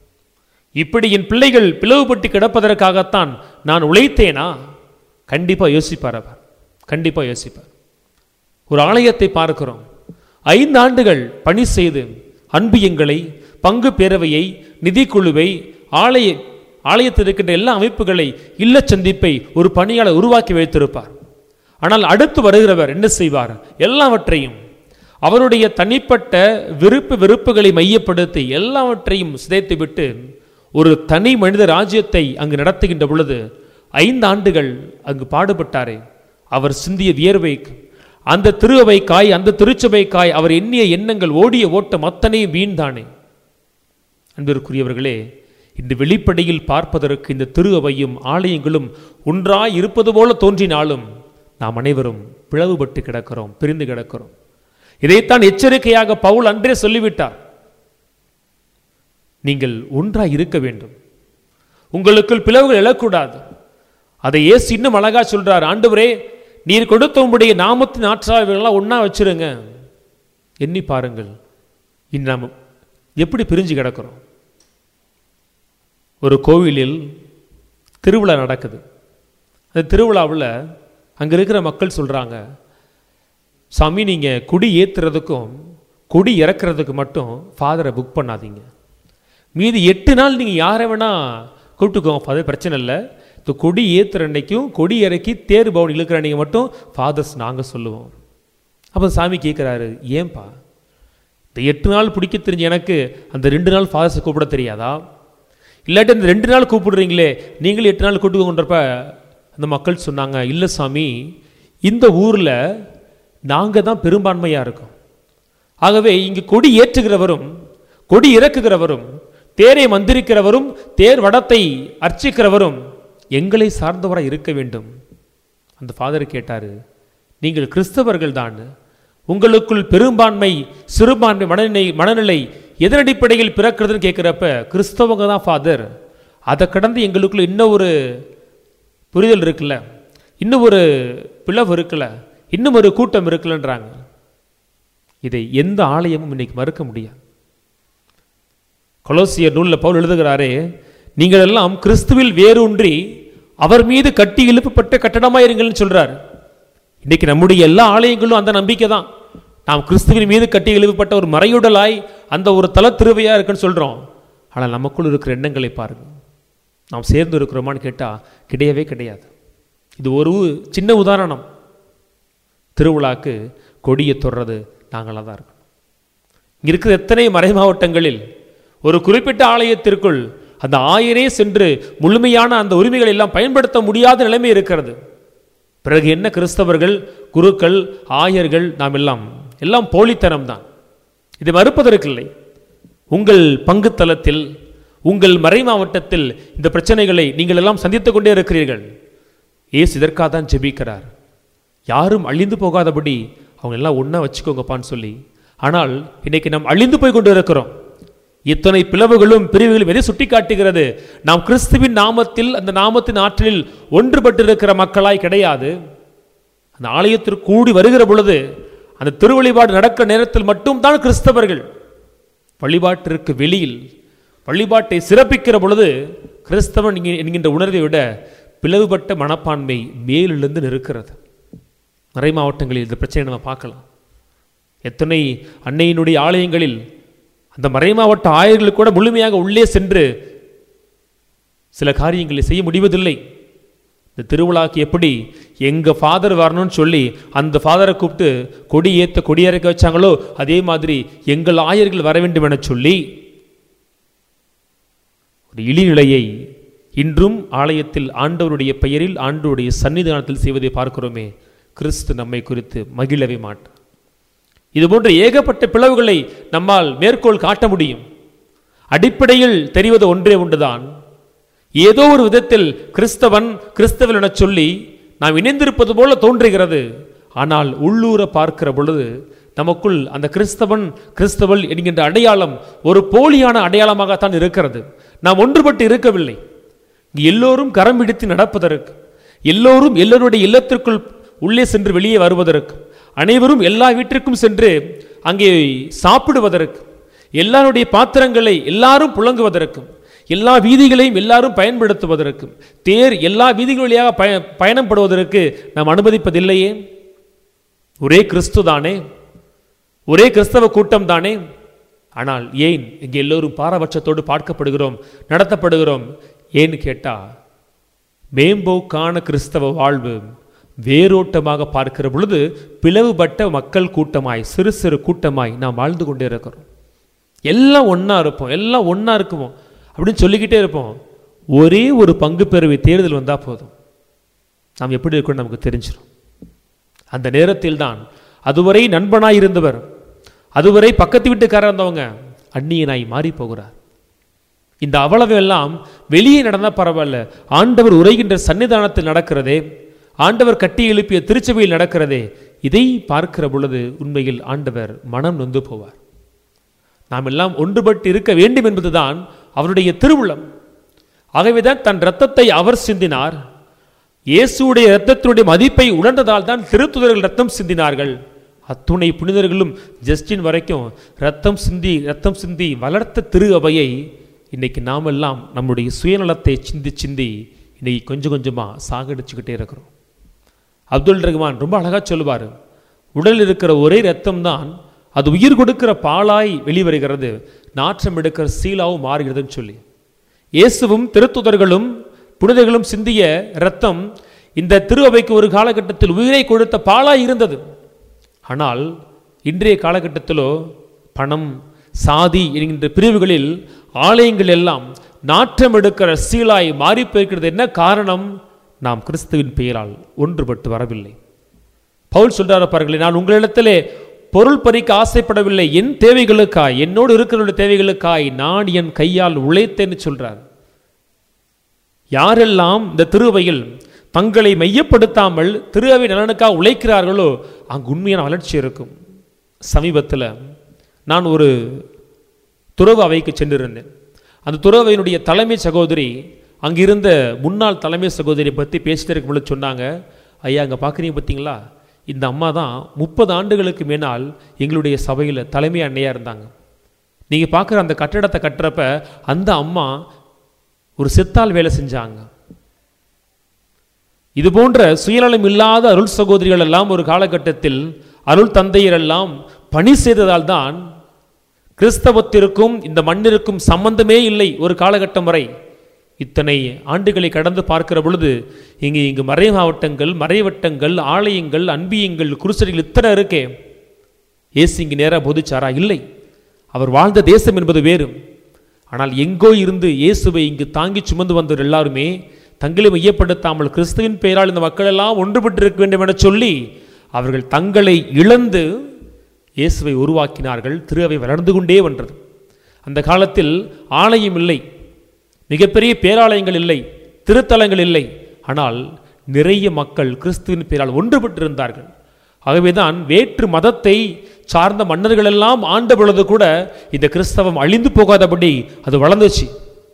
இப்படி என் பிள்ளைகள் பிளவுபட்டு கிடப்பதற்காகத்தான் நான் உழைத்தேனா கண்டிப்பா யோசிப்பார் அவர் கண்டிப்பா யோசிப்பார் ஒரு ஆலயத்தை பார்க்கிறோம் ஐந்து ஆண்டுகள் பணி செய்து அன்பியங்களை பங்கு பேரவையை நிதிக்குழுவை ஆலய ஆலயத்தில் இருக்கின்ற எல்லா அமைப்புகளை இல்ல சந்திப்பை ஒரு பணியாளர் உருவாக்கி வைத்திருப்பார் ஆனால் அடுத்து வருகிறவர் என்ன செய்வார் எல்லாவற்றையும் அவருடைய தனிப்பட்ட விருப்பு வெறுப்புகளை மையப்படுத்தி எல்லாவற்றையும் சிதைத்துவிட்டு ஒரு தனி மனித ராஜ்யத்தை அங்கு நடத்துகின்ற பொழுது ஐந்து ஆண்டுகள் அங்கு பாடுபட்டாரே அவர் சிந்திய வியர்வைக்கு அந்த திருவைக்காய் அந்த திருச்சபைக்காய் அவர் எண்ணிய எண்ணங்கள் ஓடிய ஓட்டம் அத்தனையும் வீண்தானே அன்பிற்குரியவர்களே இந்த வெளிப்படையில் பார்ப்பதற்கு இந்த திரு அவையும் ஆலயங்களும் ஒன்றாய் இருப்பது போல தோன்றினாலும் நாம் அனைவரும் பிளவுபட்டு கிடக்கிறோம் பிரிந்து கிடக்கிறோம் இதைத்தான் எச்சரிக்கையாக பவுல் அன்றே சொல்லிவிட்டார் நீங்கள் ஒன்றாய் இருக்க வேண்டும் உங்களுக்குள் பிளவுகள் எழக்கூடாது அதை ஏசு இன்னும் அழகா சொல்றார் ஆண்டவரே நீர் கொடுத்த உங்களுடைய நாமத்தின் ஆற்றாளர்கள்லாம் ஒண்ணா வச்சிருங்க எண்ணி பாருங்கள் இன்று நாம் எப்படி பிரிஞ்சு கிடக்கிறோம் ஒரு கோவிலில் திருவிழா நடக்குது அந்த திருவிழாவில் அங்கே இருக்கிற மக்கள் சொல்கிறாங்க சாமி நீங்கள் குடி ஏற்றுறதுக்கும் குடி இறக்குறதுக்கு மட்டும் ஃபாதரை புக் பண்ணாதீங்க மீதி எட்டு நாள் நீங்கள் யாரை வேணால் கூப்பிட்டுக்கோங்க ஃபாதர் பிரச்சனை இல்லை இந்த கொடி ஏற்றுற அன்னைக்கும் கொடி இறக்கி தேர் பவன் இழுக்கிற அன்னைக்கு மட்டும் ஃபாதர்ஸ் நாங்கள் சொல்லுவோம் அப்போ சாமி கேட்குறாரு ஏன்பா இந்த எட்டு நாள் பிடிக்க தெரிஞ்ச எனக்கு அந்த ரெண்டு நாள் ஃபாதர்ஸை கூப்பிட தெரியாதா இல்லாட்டி இந்த ரெண்டு நாள் கூப்பிடுறீங்களே நீங்களும் எட்டு நாள் கூட்டுக்கோன்றப்ப அந்த மக்கள் சொன்னாங்க இல்லை சாமி இந்த ஊரில் நாங்கள் தான் பெரும்பான்மையாக இருக்கோம் ஆகவே இங்கு கொடி ஏற்றுகிறவரும் கொடி இறக்குகிறவரும் தேரை மந்திரிக்கிறவரும் தேர் வடத்தை அர்ச்சிக்கிறவரும் எங்களை சார்ந்தவராக இருக்க வேண்டும் அந்த ஃபாதர் கேட்டார் நீங்கள் கிறிஸ்தவர்கள் தான் உங்களுக்குள் பெரும்பான்மை சிறுபான்மை மனநிலை மனநிலை எதன் அடிப்படையில் பிறக்கிறதுன்னு கேட்குறப்ப கிறிஸ்தவங்க தான் ஃபாதர் அதை கடந்து எங்களுக்குள்ள இன்னும் ஒரு புரிதல் இருக்குல்ல இன்னும் ஒரு பிளவு இருக்குல்ல இன்னும் ஒரு கூட்டம் இருக்குல்லன்றாங்க இதை எந்த ஆலயமும் இன்னைக்கு மறுக்க முடியாது கொலோசியர் நூலில் பவுல் எழுதுகிறாரே நீங்கள் எல்லாம் கிறிஸ்துவில் வேரூன்றி அவர் மீது கட்டி எழுப்பப்பட்ட கட்டடமாயிருங்கள்னு சொல்றார் இன்னைக்கு நம்முடைய எல்லா ஆலயங்களும் அந்த நம்பிக்கை தான் நாம் கிறிஸ்துவின் மீது கட்டி எழுப்பப்பட்ட ஒரு மறையுடலாய் அந்த ஒரு தல திருவையா இருக்குன்னு சொல்றோம் ஆனால் நமக்குள் இருக்கிற எண்ணங்களை பாருங்க நாம் சேர்ந்து இருக்கிறோமான்னு கேட்டால் கிடையவே கிடையாது இது ஒரு சின்ன உதாரணம் திருவிழாக்கு கொடியை தொடுறது நாங்களாக தான் இருக்கணும் இங்க இருக்கிற எத்தனை மறை மாவட்டங்களில் ஒரு குறிப்பிட்ட ஆலயத்திற்குள் அந்த ஆயரே சென்று முழுமையான அந்த உரிமைகளை எல்லாம் பயன்படுத்த முடியாத நிலைமை இருக்கிறது பிறகு என்ன கிறிஸ்தவர்கள் குருக்கள் ஆயர்கள் நாம் எல்லாம் எல்லாம் போலித்தனம் தான் இதை மறுப்பதற்கில்லை உங்கள் பங்கு தளத்தில் உங்கள் மறை மாவட்டத்தில் இந்த பிரச்சனைகளை நீங்கள் எல்லாம் சந்தித்துக் கொண்டே இருக்கிறீர்கள் ஏசு இதற்காக தான் ஜெபிக்கிறார் யாரும் அழிந்து போகாதபடி அவங்க எல்லாம் ஒன்றா வச்சுக்கோங்கப்பான்னு சொல்லி ஆனால் இன்னைக்கு நாம் அழிந்து போய் கொண்டு இருக்கிறோம் இத்தனை பிளவுகளும் பிரிவுகளும் எதை சுட்டி காட்டுகிறது நாம் கிறிஸ்துவின் நாமத்தில் அந்த நாமத்தின் ஆற்றலில் ஒன்றுபட்டிருக்கிற மக்களாய் கிடையாது அந்த ஆலயத்திற்கு கூடி வருகிற பொழுது அந்த திருவழிபாடு நடக்கிற நேரத்தில் மட்டும்தான் கிறிஸ்தவர்கள் வழிபாட்டிற்கு வெளியில் வழிபாட்டை சிறப்பிக்கிற பொழுது கிறிஸ்தவன் என்கி- என்கின்ற உணர்வை விட பிளவுபட்ட மனப்பான்மை மேலிருந்து நிற்கிறது மறை மாவட்டங்களில் இந்த பிரச்சனை நம்ம பார்க்கலாம் எத்தனை அன்னையினுடைய ஆலயங்களில் அந்த மறைமாவட்ட ஆயர்கள் கூட முழுமையாக உள்ளே சென்று சில காரியங்களை செய்ய முடிவதில்லை இந்த திருவிழாக்கு எப்படி எங்க ஃபாதர் வரணும்னு சொல்லி அந்த ஃபாதரை கூப்பிட்டு கொடி ஏத்த கொடி இறக்க வச்சாங்களோ அதே மாதிரி எங்கள் ஆயர்கள் வர வேண்டும் என சொல்லி ஒரு இழிநிலையை இன்றும் ஆலயத்தில் ஆண்டவருடைய பெயரில் ஆண்டவருடைய சன்னிதானத்தில் செய்வதை பார்க்கிறோமே கிறிஸ்து நம்மை குறித்து மகிழவே மாட்டார் இது போன்ற ஏகப்பட்ட பிளவுகளை நம்மால் மேற்கோள் காட்ட முடியும் அடிப்படையில் தெரிவது ஒன்றே ஒன்றுதான் ஏதோ ஒரு விதத்தில் கிறிஸ்தவன் கிறிஸ்தவன் என சொல்லி நாம் இணைந்திருப்பது போல தோன்றுகிறது ஆனால் உள்ளூர பார்க்கிற பொழுது நமக்குள் அந்த கிறிஸ்தவன் கிறிஸ்தவள் என்கின்ற அடையாளம் ஒரு போலியான அடையாளமாகத்தான் இருக்கிறது நாம் ஒன்றுபட்டு இருக்கவில்லை இங்கு எல்லோரும் கரம் பிடித்து நடப்பதற்கு எல்லோரும் எல்லோருடைய இல்லத்திற்குள் உள்ளே சென்று வெளியே வருவதற்கு அனைவரும் எல்லா வீட்டிற்கும் சென்று அங்கே சாப்பிடுவதற்கு எல்லாருடைய பாத்திரங்களை எல்லாரும் புழங்குவதற்கும் எல்லா வீதிகளையும் எல்லாரும் பயன்படுத்துவதற்கும் தேர் எல்லா வீதிகள் வழியாக பய பயணப்படுவதற்கு நாம் அனுமதிப்பதில்லையே ஒரே கிறிஸ்து தானே ஒரே கிறிஸ்தவ கூட்டம் தானே ஆனால் ஏன் இங்கே எல்லோரும் பாரபட்சத்தோடு பார்க்கப்படுகிறோம் நடத்தப்படுகிறோம் ஏன்னு கேட்டா மேம்போக்கான கிறிஸ்தவ வாழ்வு வேரோட்டமாக பார்க்கிற பொழுது பிளவுபட்ட மக்கள் கூட்டமாய் சிறு சிறு கூட்டமாய் நாம் வாழ்ந்து கொண்டே இருக்கிறோம் எல்லாம் ஒண்ணா இருப்போம் எல்லாம் ஒண்ணா இருக்குமோ அப்படின்னு சொல்லிக்கிட்டே இருப்போம் ஒரே ஒரு பங்கு பெறுவை தேர்தல் வந்தா போதும் நாம் எப்படி இருக்கோம்னு நமக்கு தெரிஞ்சிடும் அந்த நேரத்தில் தான் அதுவரை நண்பனாய் இருந்தவர் அதுவரை பக்கத்து வீட்டுக்காரர் இருந்தவங்க அந்நியனாய் மாறி போகிறார் இந்த அவ்வளவு எல்லாம் வெளியே நடந்தால் பரவாயில்ல ஆண்டவர் உரைகின்ற சன்னிதானத்தில் நடக்கிறதே ஆண்டவர் கட்டி எழுப்பிய திருச்சபையில் நடக்கிறதே இதை பார்க்கிற பொழுது உண்மையில் ஆண்டவர் மனம் நொந்து போவார் நாம் எல்லாம் ஒன்றுபட்டு இருக்க வேண்டும் என்பதுதான் அவருடைய திருவுள்ளம் ஆகவேதான் தன் இரத்தத்தை அவர் சிந்தினார் இயேசுடைய இரத்தத்தினுடைய மதிப்பை உணர்ந்ததால் தான் திருத்துதர்கள் ரத்தம் சிந்தினார்கள் அத்துணை புனிதர்களும் ஜஸ்டின் வரைக்கும் ரத்தம் சிந்தி ரத்தம் சிந்தி வளர்த்த திரு அவையை இன்னைக்கு நாமெல்லாம் நம்முடைய சுயநலத்தை சிந்தி சிந்தி இன்னைக்கு கொஞ்சம் கொஞ்சமாக சாகடிச்சுக்கிட்டே இருக்கிறோம் அப்துல் ரஹ்மான் ரொம்ப அழகாக சொல்லுவார் உடலில் இருக்கிற ஒரே ரத்தம் தான் அது உயிர் கொடுக்கிற பாலாய் வெளிவருகிறது நாற்றம் எடுக்கிற சீலாவும் மாறுகிறதுன்னு சொல்லி இயேசுவும் திருத்துதர்களும் புனிதர்களும் சிந்திய இரத்தம் இந்த திருஅவைக்கு ஒரு காலகட்டத்தில் உயிரை கொடுத்த பாலாய் இருந்தது ஆனால் இன்றைய காலகட்டத்திலோ பணம் சாதி என்கின்ற பிரிவுகளில் ஆலயங்கள் எல்லாம் நாற்றம் எடுக்கிற சீலாய் மாறி போயிருக்கிறது என்ன காரணம் நாம் கிறிஸ்துவின் பெயரால் ஒன்றுபட்டு வரவில்லை பவுல் சொல்றாரு பாருங்களேன் நான் உங்களிடத்திலே பொருள் பறிக்க ஆசைப்படவில்லை என் தேவைகளுக்காய் என்னோடு இருக்கிற தேவைகளுக்காய் நான் என் கையால் உழைத்தேன்னு சொல்றார் யாரெல்லாம் இந்த திருவையில் தங்களை மையப்படுத்தாமல் திரு அவை நலனுக்காக உழைக்கிறார்களோ அங்கு உண்மையான வளர்ச்சி இருக்கும் சமீபத்தில் நான் ஒரு துறவு அவைக்கு சென்றிருந்தேன் அந்த துறவையினுடைய தலைமை சகோதரி அங்கிருந்த முன்னாள் தலைமை சகோதரியை பற்றி பேசிட்டு இருக்கும் பொழுது சொன்னாங்க ஐயா அங்கே பார்க்குறீங்க பார்த்தீங்களா இந்த அம்மா தான் முப்பது ஆண்டுகளுக்கு மேனால் எங்களுடைய சபையில் தலைமை அன்னையாக இருந்தாங்க நீங்கள் பார்க்குற அந்த கட்டடத்தை கட்டுறப்ப அந்த அம்மா ஒரு செத்தால் வேலை செஞ்சாங்க இது போன்ற சுயநலம் இல்லாத அருள் சகோதரிகள் எல்லாம் ஒரு காலகட்டத்தில் அருள் தந்தையர் எல்லாம் பணி செய்ததால் தான் கிறிஸ்தவத்திற்கும் இந்த மண்ணிற்கும் சம்பந்தமே இல்லை ஒரு காலகட்டம் வரை இத்தனை ஆண்டுகளை கடந்து பார்க்கிற பொழுது இங்கே இங்கு மறை மாவட்டங்கள் மறைவட்டங்கள் ஆலயங்கள் அன்பியங்கள் குருசடிகள் இத்தனை இருக்கே ஏசு இங்கு நேராக போதிச்சாரா இல்லை அவர் வாழ்ந்த தேசம் என்பது வேறு ஆனால் எங்கோ இருந்து இயேசுவை இங்கு தாங்கி சுமந்து வந்தவர் எல்லாருமே தங்களை மையப்படுத்தாமல் கிறிஸ்துவின் பெயரால் இந்த மக்கள் எல்லாம் ஒன்றுபட்டு இருக்க வேண்டும் என சொல்லி அவர்கள் தங்களை இழந்து இயேசுவை உருவாக்கினார்கள் திரு அவை வளர்ந்து கொண்டே வந்தது அந்த காலத்தில் ஆலயம் இல்லை மிகப்பெரிய பேராலயங்கள் இல்லை திருத்தலங்கள் இல்லை ஆனால் நிறைய மக்கள் கிறிஸ்துவின் பெயரால் ஒன்றுபட்டிருந்தார்கள் ஆகவேதான் வேற்று மதத்தை சார்ந்த மன்னர்கள் எல்லாம் ஆண்ட பொழுது கூட இந்த கிறிஸ்தவம் அழிந்து போகாதபடி அது வளர்ந்துச்சு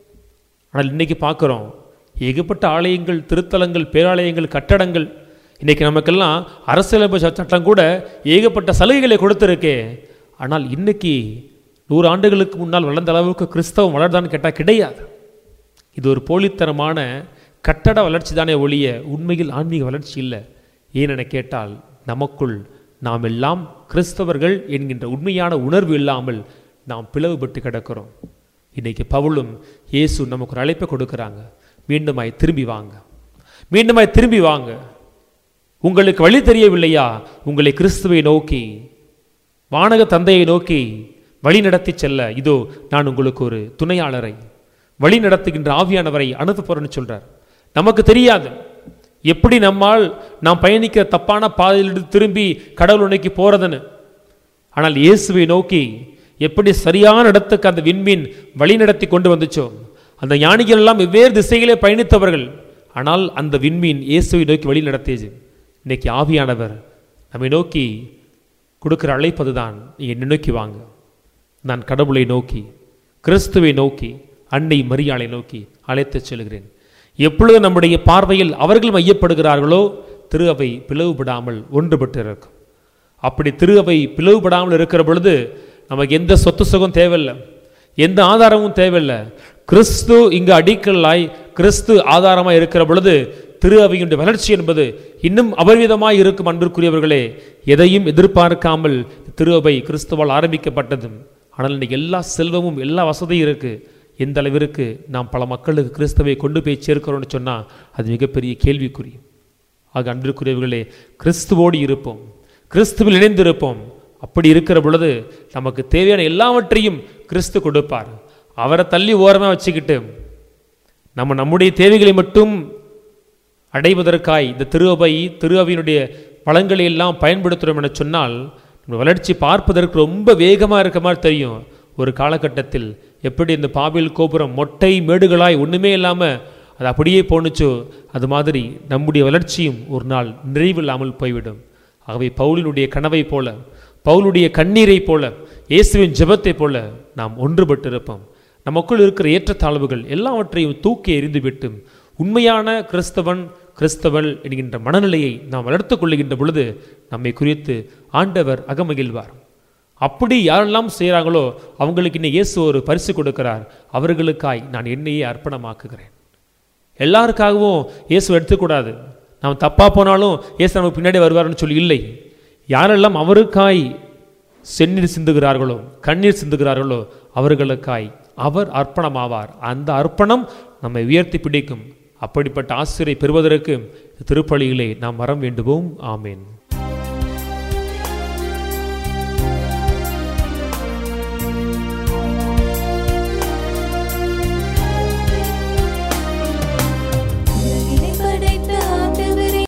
ஆனால் இன்னைக்கு பார்க்குறோம் ஏகப்பட்ட ஆலயங்கள் திருத்தலங்கள் பேராலயங்கள் கட்டடங்கள் இன்னைக்கு நமக்கெல்லாம் அரசியலமைப்பு சட்டம் கூட ஏகப்பட்ட சலுகைகளை கொடுத்துருக்கே ஆனால் இன்னைக்கு நூறு ஆண்டுகளுக்கு முன்னால் வளர்ந்த அளவுக்கு கிறிஸ்தவம் வளர்தான்னு கேட்டால் கிடையாது இது ஒரு போலித்தனமான கட்டட வளர்ச்சி தானே ஒழிய உண்மையில் ஆன்மீக வளர்ச்சி இல்லை ஏனென கேட்டால் நமக்குள் நாம் எல்லாம் கிறிஸ்தவர்கள் என்கின்ற உண்மையான உணர்வு இல்லாமல் நாம் பிளவுபட்டு கிடக்கிறோம் இன்னைக்கு பவுலும் இயேசு நமக்கு ஒரு அழைப்பை கொடுக்குறாங்க மீண்டுமாய் திரும்பி வாங்க மீண்டுமாய் திரும்பி வாங்க உங்களுக்கு வழி தெரியவில்லையா உங்களை கிறிஸ்துவை நோக்கி வானக தந்தையை நோக்கி வழி நடத்தி செல்ல இதோ நான் உங்களுக்கு ஒரு துணையாளரை வழி நடத்துகின்ற ஆவியானவரை அனுப்ப போறேன்னு சொல்றார் நமக்கு தெரியாது எப்படி நம்மால் நாம் பயணிக்கிற தப்பான பாதையிலிருந்து திரும்பி கடவுள் நோக்கி போறதுன்னு ஆனால் இயேசுவை நோக்கி எப்படி சரியான இடத்துக்கு அந்த விண்மீன் வழி நடத்தி கொண்டு வந்துச்சோ அந்த ஞானிகள் எல்லாம் வெவ்வேறு திசைகளே பயணித்தவர்கள் ஆனால் அந்த விண்மீன் இயேசுவை நோக்கி வழி நடத்தியது இன்னைக்கு ஆவியானவர் நம்மை நோக்கி கொடுக்கிற அழைப்பது தான் என்னை நோக்கி வாங்க நான் கடவுளை நோக்கி கிறிஸ்துவை நோக்கி அன்னை மரியாளை நோக்கி அழைத்துச் செல்கிறேன் எப்பொழுது நம்முடைய பார்வையில் அவர்கள் மையப்படுகிறார்களோ திரு அவை பிளவுபடாமல் ஒன்றுபட்டு இருக்கும் அப்படி திரு அவை பிளவுபடாமல் இருக்கிற பொழுது நமக்கு எந்த சொத்து சுகம் தேவையில்லை எந்த ஆதாரமும் தேவையில்லை கிறிஸ்து இங்கு அடிக்கல்லாய் கிறிஸ்து ஆதாரமாய் இருக்கிற பொழுது திரு அவையுடைய வளர்ச்சி என்பது இன்னும் அபரிவிதமாய் இருக்கும் அன்பிற்குரியவர்களே எதையும் எதிர்பார்க்காமல் திரு அவை கிறிஸ்துவால் ஆரம்பிக்கப்பட்டது ஆனால் இன்னைக்கு எல்லா செல்வமும் எல்லா வசதியும் இருக்கு எந்த அளவிற்கு நாம் பல மக்களுக்கு கிறிஸ்துவை கொண்டு போய் சேர்க்கிறோம்னு சொன்னால் அது மிகப்பெரிய கேள்விக்குறி ஆக அன்பிற்குரியவர்களே கிறிஸ்துவோடு இருப்போம் கிறிஸ்துவில் இணைந்திருப்போம் அப்படி இருக்கிற பொழுது நமக்கு தேவையான எல்லாவற்றையும் கிறிஸ்து கொடுப்பார் அவரை தள்ளி ஓரமாக வச்சுக்கிட்டு நம்ம நம்முடைய தேவைகளை மட்டும் அடைவதற்காய் இந்த திரு அவை திரு அவையினுடைய வளங்களை எல்லாம் பயன்படுத்துகிறோம் என சொன்னால் நம்ம வளர்ச்சி பார்ப்பதற்கு ரொம்ப வேகமாக இருக்க மாதிரி தெரியும் ஒரு காலகட்டத்தில் எப்படி இந்த பாபில் கோபுரம் மொட்டை மேடுகளாய் ஒன்றுமே இல்லாமல் அது அப்படியே போணுச்சோ அது மாதிரி நம்முடைய வளர்ச்சியும் ஒரு நாள் நிறைவில்லாமல் போய்விடும் ஆகவே பவுலினுடைய கனவை போல பவுலுடைய கண்ணீரைப் போல இயேசுவின் ஜெபத்தைப் போல நாம் ஒன்றுபட்டு இருப்போம் நமக்குள் இருக்கிற ஏற்றத்தாழ்வுகள் எல்லாவற்றையும் தூக்கி எறிந்துவிட்டு உண்மையான கிறிஸ்தவன் கிறிஸ்தவள் என்கின்ற மனநிலையை நாம் வளர்த்துக் கொள்ளுகின்ற பொழுது நம்மை குறித்து ஆண்டவர் அகமகிழ்வார் அப்படி யாரெல்லாம் செய்கிறாங்களோ அவங்களுக்கு இன்னும் இயேசு ஒரு பரிசு கொடுக்கிறார் அவர்களுக்காய் நான் என்னையே அர்ப்பணமாக்குகிறேன் எல்லாருக்காகவும் இயேசு எடுத்துக்கூடாது நாம் தப்பாக போனாலும் இயேசு நமக்கு பின்னாடி வருவார்னு சொல்லி இல்லை யாரெல்லாம் அவருக்காய் செந்நீர் சிந்துகிறார்களோ கண்ணீர் சிந்துகிறார்களோ அவர்களுக்காய் அவர் அர்ப்பணமாவார் அந்த அர்ப்பணம் நம்மை உயர்த்தி பிடிக்கும் அப்படிப்பட்ட ஆசிரியை பெறுவதற்கு திருப்பலியிலே நாம் வரம் வேண்டுவோம் ஆமேன் உலகினை படைத்த ஆண்டவரே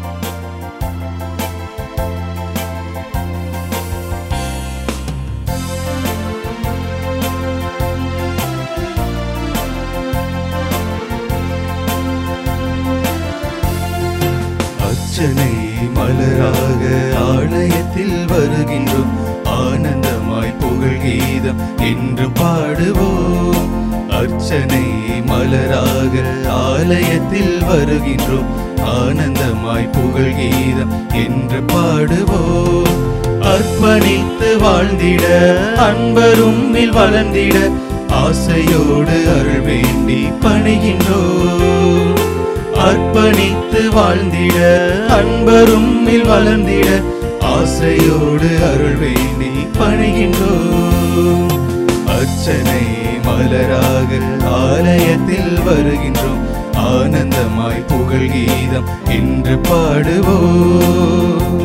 அர்ச்சனை மலராக ஆலயத்தில் வருகின்றோம் ஆனந்தமாய் புகழ் கீதம் என்று பாடுவோம் அர்ச்சனை மலராக ஆலயத்தில் வருகின்றோம் ஆனந்தமாய் புகழ் கீதம் என்று பாடுவோம் அர்ப்பணித்து வாழ்ந்திட அன்பரும் வளர்ந்திட ஆசையோடு அருள் வேண்டி பணிகின்றோம் அர்ப்பணித்து வாழ்ந்திட அன்பரும் வளர்ந்திட ஆசையோடு அருள் வேண்டி பணிகின்றோம் அர்ச்சனை மலராக ஆலயத்தில் வருகின்றோம் ஆனந்தமாய் புகழ் கீதம் என்று பாடுவோம்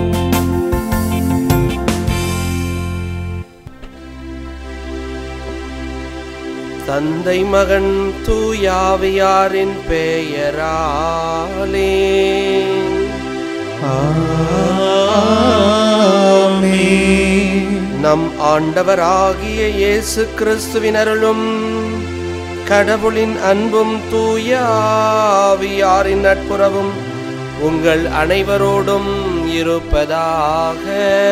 தந்தை மகன் தூயாவியாரின் பெயராலே ஆமென். நம் ஆண்டவராகிய இயேசு கிறிஸ்துவின் அருளும் கடவுளின் அன்பும் தூயாவியாரின் நட்புறவும் உங்கள் அனைவரோடும் இருப்பதாக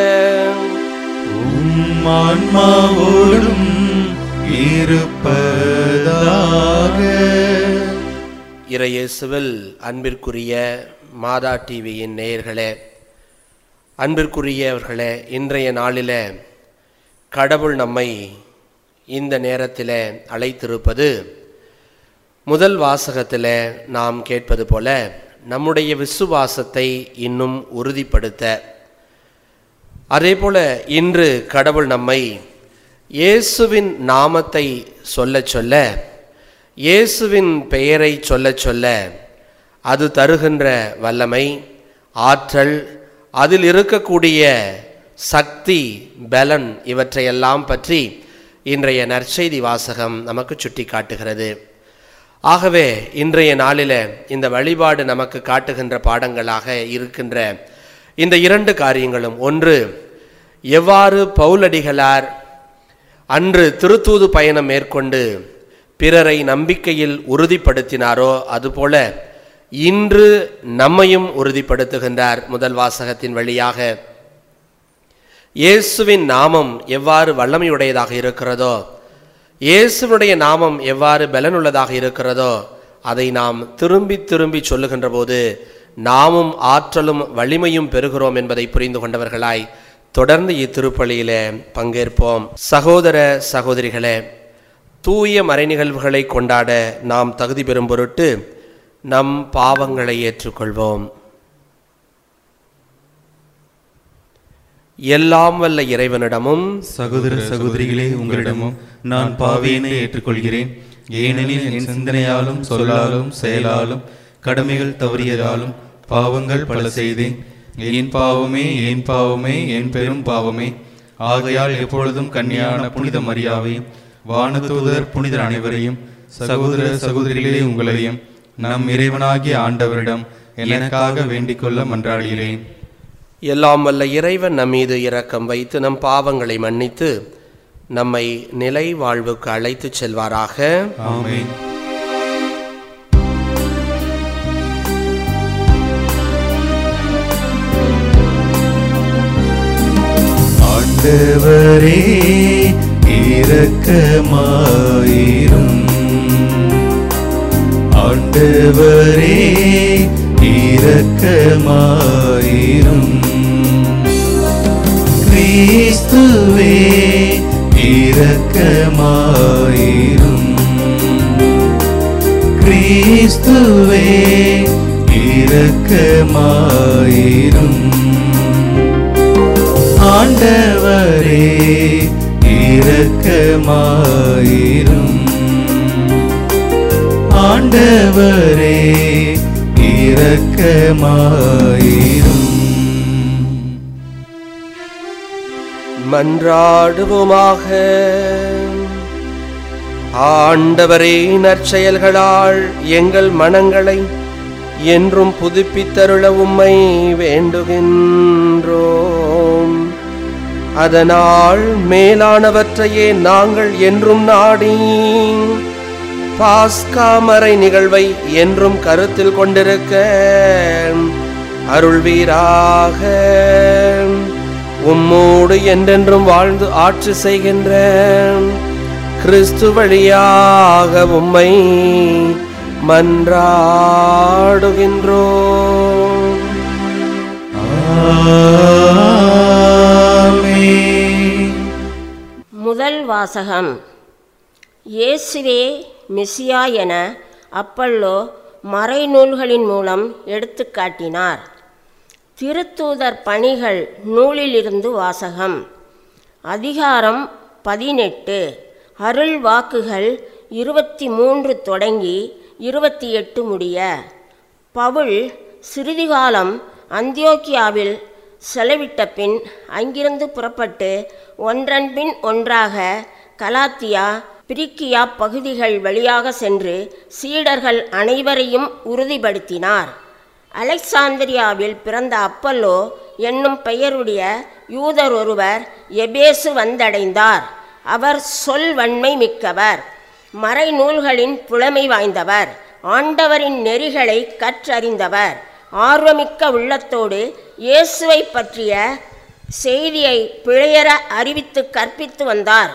உம் ஆன்மாவோடும் இருப்பதாக இறையேசுவில் அன்பிற்குரிய மாதா டிவியின் நேயர்களே அன்பிற்குரியவர்களே இன்றைய நாளில் கடவுள் நம்மை இந்த நேரத்தில் அழைத்திருப்பது முதல் வாசகத்தில் நாம் கேட்பது போல நம்முடைய விசுவாசத்தை இன்னும் உறுதிப்படுத்த அதே போல இன்று கடவுள் நம்மை இயேசுவின் நாமத்தை சொல்லச் சொல்ல இயேசுவின் பெயரை சொல்லச் சொல்ல அது தருகின்ற வல்லமை ஆற்றல் அதில் இருக்கக்கூடிய சக்தி பலன் இவற்றையெல்லாம் பற்றி இன்றைய நற்செய்தி வாசகம் நமக்கு சுட்டி காட்டுகிறது ஆகவே இன்றைய நாளில் இந்த வழிபாடு நமக்கு காட்டுகின்ற பாடங்களாக இருக்கின்ற இந்த இரண்டு காரியங்களும் ஒன்று எவ்வாறு பவுலடிகளார் அன்று திருத்தூது பயணம் மேற்கொண்டு பிறரை நம்பிக்கையில் உறுதிப்படுத்தினாரோ அதுபோல இன்று நம்மையும் உறுதிப்படுத்துகின்றார் முதல் வாசகத்தின் வழியாக இயேசுவின் நாமம் எவ்வாறு வல்லமையுடையதாக இருக்கிறதோ இயேசுவினுடைய நாமம் எவ்வாறு பலனுள்ளதாக இருக்கிறதோ அதை நாம் திரும்பி திரும்பி சொல்லுகின்ற போது நாமும் ஆற்றலும் வலிமையும் பெறுகிறோம் என்பதை புரிந்து கொண்டவர்களாய் தொடர்ந்து இத்திருப்பலியிலே பங்கேற்போம் சகோதர சகோதரிகளே தூய மறைநிகழ்வுகளை கொண்டாட நாம் தகுதி பெறும் பொருட்டு நம் பாவங்களை ஏற்றுக்கொள்வோம் எல்லாம் வல்ல இறைவனிடமும் சகோதர சகோதரிகளே உங்களிடமும் நான் பாவியனை ஏற்றுக்கொள்கிறேன் ஏனெனில் என் சிந்தனையாலும் சொல்லாலும் செயலாலும் கடமைகள் தவறியதாலும் பாவங்கள் பல செய்தேன் என் பாவமே என் பாவமே என் பெரும் பாவமே ஆகையால் எப்பொழுதும் கன்னியான புனித மரியாவையும் வானதூதர் புனிதர் அனைவரையும் சகோதர சகோதரிகளே உங்களையும் நம் இறைவனாகிய ஆண்டவரிடம் எனக்காக வேண்டிக் கொள்ள மன்றாடுகிறேன் எல்லாம் வல்ல இறைவன் நம் மீது இரக்கம் வைத்து நம் பாவங்களை மன்னித்து நம்மை நிலை வாழ்வுக்கு அழைத்துச் செல்வாராக ஆமென் ஆண்டவரே இரக்கமாயிரும் ஆண்டவரே இரக்கமாயிரும் கிறிஸ்துவே இரக்கமாயிரும் கிறிஸ்துவே இரக்கமாயிரும் ஆண்டவரே இரக்கமாயிரும் ஆண்டவரே இரக்கமாயிரும் மன்றாடுவோமாக ஆண்டவரே நற்செயல்களால் எங்கள் மனங்களை என்றும் புதுப்பித்தருள உம்மை வேண்டுகின்றோம் அதனால் மேலானவற்றையே நாங்கள் என்றும் நாடி பாஸ்காமரை நிகழ்வை என்றும் கருத்தில் கொண்டிருக்க அருள்வீராக உம்மோடு என்றென்றும் வாழ்ந்து ஆட்சி செய்கின்ற கிறிஸ்து வழியாக உம்மை மன்றாடுகின்றோம் ஆமென் முதல் வாசகம் இயேசுவே மெசியா என அப்பல்லோ மறைநூல்களின் மூலம் எடுத்துக்காட்டினார் திருத்தூதர் பணிகள் நூலிலிருந்து வாசகம் அதிகாரம் பதினெட்டு அருள் வாக்குகள் இருபத்தி மூன்று தொடங்கி இருபத்தி எட்டு முடிய பவுல் சிறிது காலம் அந்தியோக்கியாவில் செலவிட்ட பின் அங்கிருந்து புறப்பட்டு ஒன்றன் பின் ஒன்றாக கலாத்தியா பிரிக்கியா பகுதிகள் வழியாக சென்று சீடர்கள் அனைவரையும் உறுதிப்படுத்தினார் அலெக்சாந்திரியாவில் பிறந்த அப்பல்லோ என்னும் பெயருடைய யூதர் ஒருவர் எபேசு வந்தடைந்தார் அவர் சொல்வன்மை மிக்கவர் மறைநூல்களின் புலமை வாய்ந்தவர் ஆண்டவரின் நெறிகளை கற்றறிந்தவர் ஆர்வமிக்க உள்ளத்தோடு இயேசுவை பற்றிய செய்தியை பிழையற அறிவித்து கற்பித்து வந்தார்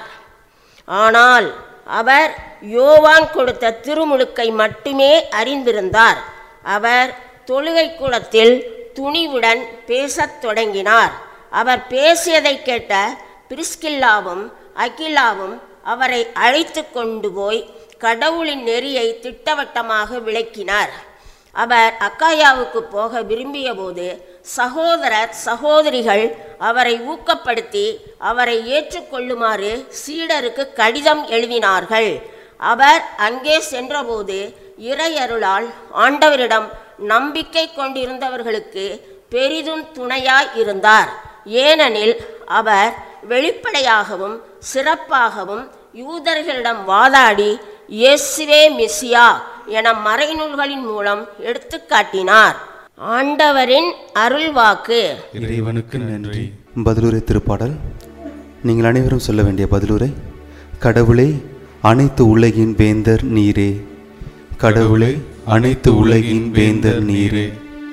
ஆனால் அவர் யோவான் கொடுத்த திருமுழுக்கை மட்டுமே அறிந்திருந்தார் அவர் தொழுகை கூடத்தில் துணிவுடன் பேசத் தொடங்கினார் அவர் பேசியதை கேட்ட பிரிஸ்கில்லாவும் அகிலாவும் அவரை அழைத்து கொண்டு போய் கடவுளின் நெறியை திட்டவட்டமாக விளக்கினார் அவர் அக்காயாவுக்கு போக விரும்பியபோது சகோதரர் சகோதரிகள் அவரை ஊக்கப்படுத்தி அவரை ஏற்றுக்கொள்ளுமாறு சீடருக்கு கடிதம் எழுதினார்கள் அவர் அங்கே சென்றபோது இறையருளால் ஆண்டவரிடம் நம்பிக்கை கொண்டிருந்தவர்களுக்கு பெரிதும் துணையாய் இருந்தார் ஏனெனில் அவர் வெளிப்படையாகவும் சிறப்பாகவும் யூதர்களிடம் வாதாடி இயேசுவே மெசியா என மறைநூல்களின் மூலம் எடுத்துக்காட்டினார் ஆண்டவரின் அருள்வாக்கு இறைவனுக்கு நன்றி பதிலுரை திருப்பாடல் நீங்கள் அனைவரும் சொல்ல வேண்டிய பதிலுரை கடவுளே அனைத்து உலகின் வேந்தர் நீரே கடவுளே அனைத்து உலகின் வேந்தர் நீரே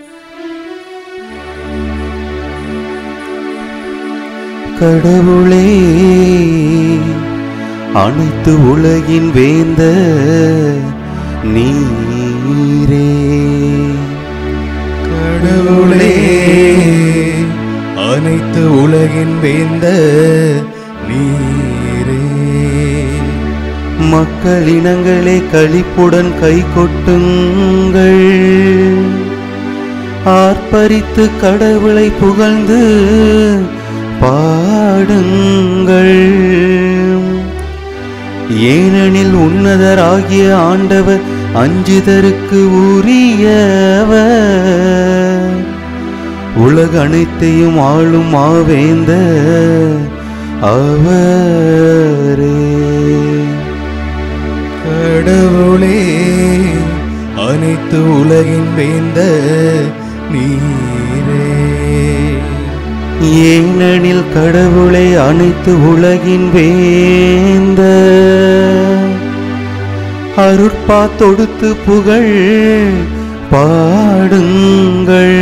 கடவுளே அனைத்து உலகின் வேந்த நீரே கடவுளே அனைத்து உலகின் வேந்த நீரே மக்களினங்களே களிப்புடன் கை கொட்டுங்கள் ஆர்ப்பரித்து கடவுளை புகழ்ந்து பாடுங்கள் ஏனெனில் உன்னதராகிய ஆண்டவர் அஞ்சுதருக்கு உரியவர் உலக அனைத்தையும் ஆளும் ஆவேந்த அவரே கடவுளே அனைத்து உலகின் வேந்த நீரே ஏனெனில் கடவுளை அனைத்து உலகின் வேந்த அருட்பா தொடுத்து புகழ் பாடுங்கள்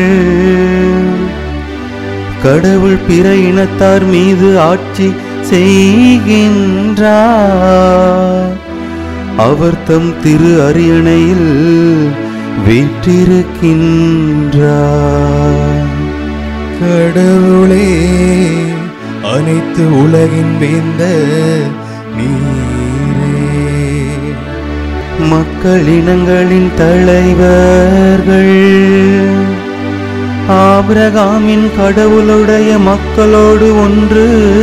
கடவுள் பிற இனத்தார் மீது ஆட்சி செய்கின்றார் அவர் தம் திரு அரியணையில் வீற்றிருக்கின்றார் கடவுளே அனைத்து உலகின் வேந்த நீரே மக்களினங்களின் தலைவர்கள் ஆபிரகாமின் கடவுளுடைய மக்களோடு ஒன்று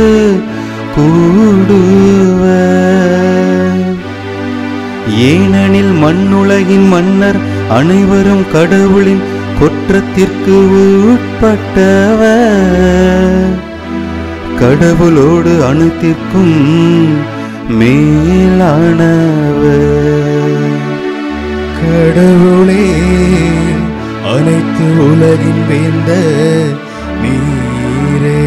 கூடுவர் ஏனெனில் மண்ணுலகின் மன்னர் அனைவரும் கடவுளின் குற்றத்திற்கு உட்பட்டவர் கடவுளோடு அனைத்திற்கும் மேலானவர் கடவுளே அனைத்து உலகின் வேந்த நீரே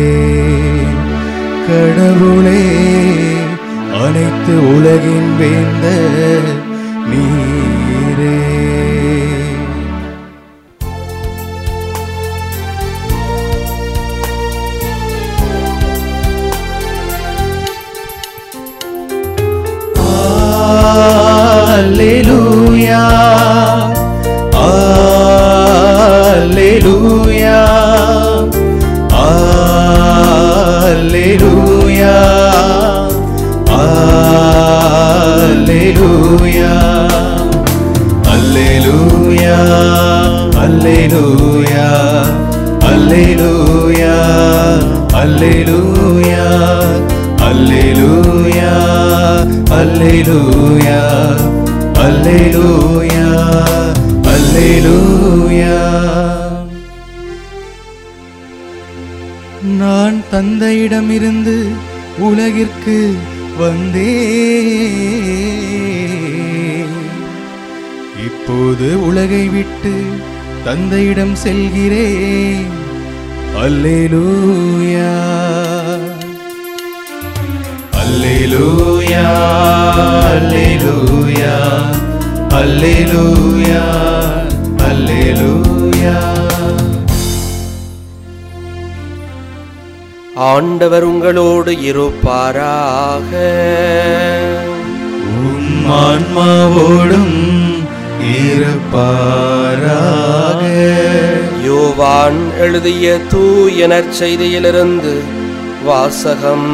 கடவுளே அனைத்து உலகின் வேந்த நீரே Alleluia. Alleluia. Alleluia. Alleluia. Alleluia. Alleluia. Alleluia. Alleluia. Alleluia. Alleluia. Alleluia. Alleluia. நான் தந்தையிடமிருந்து உலகிற்கு வந்தே இப்போது உலகை விட்டு தந்தையிடம் செல்கிறேன் அல்லேலூயா அல்லேலூயா அல்லேலூயா அல்லேலூயா அல்லேலூயா ஆண்டவர் உங்களோடு இருப்பாராக உம் ஆன்மாவோடும் இருப்பாராக யோவான் எழுதிய தூயனர் செய்தியிலிருந்து வாசகம்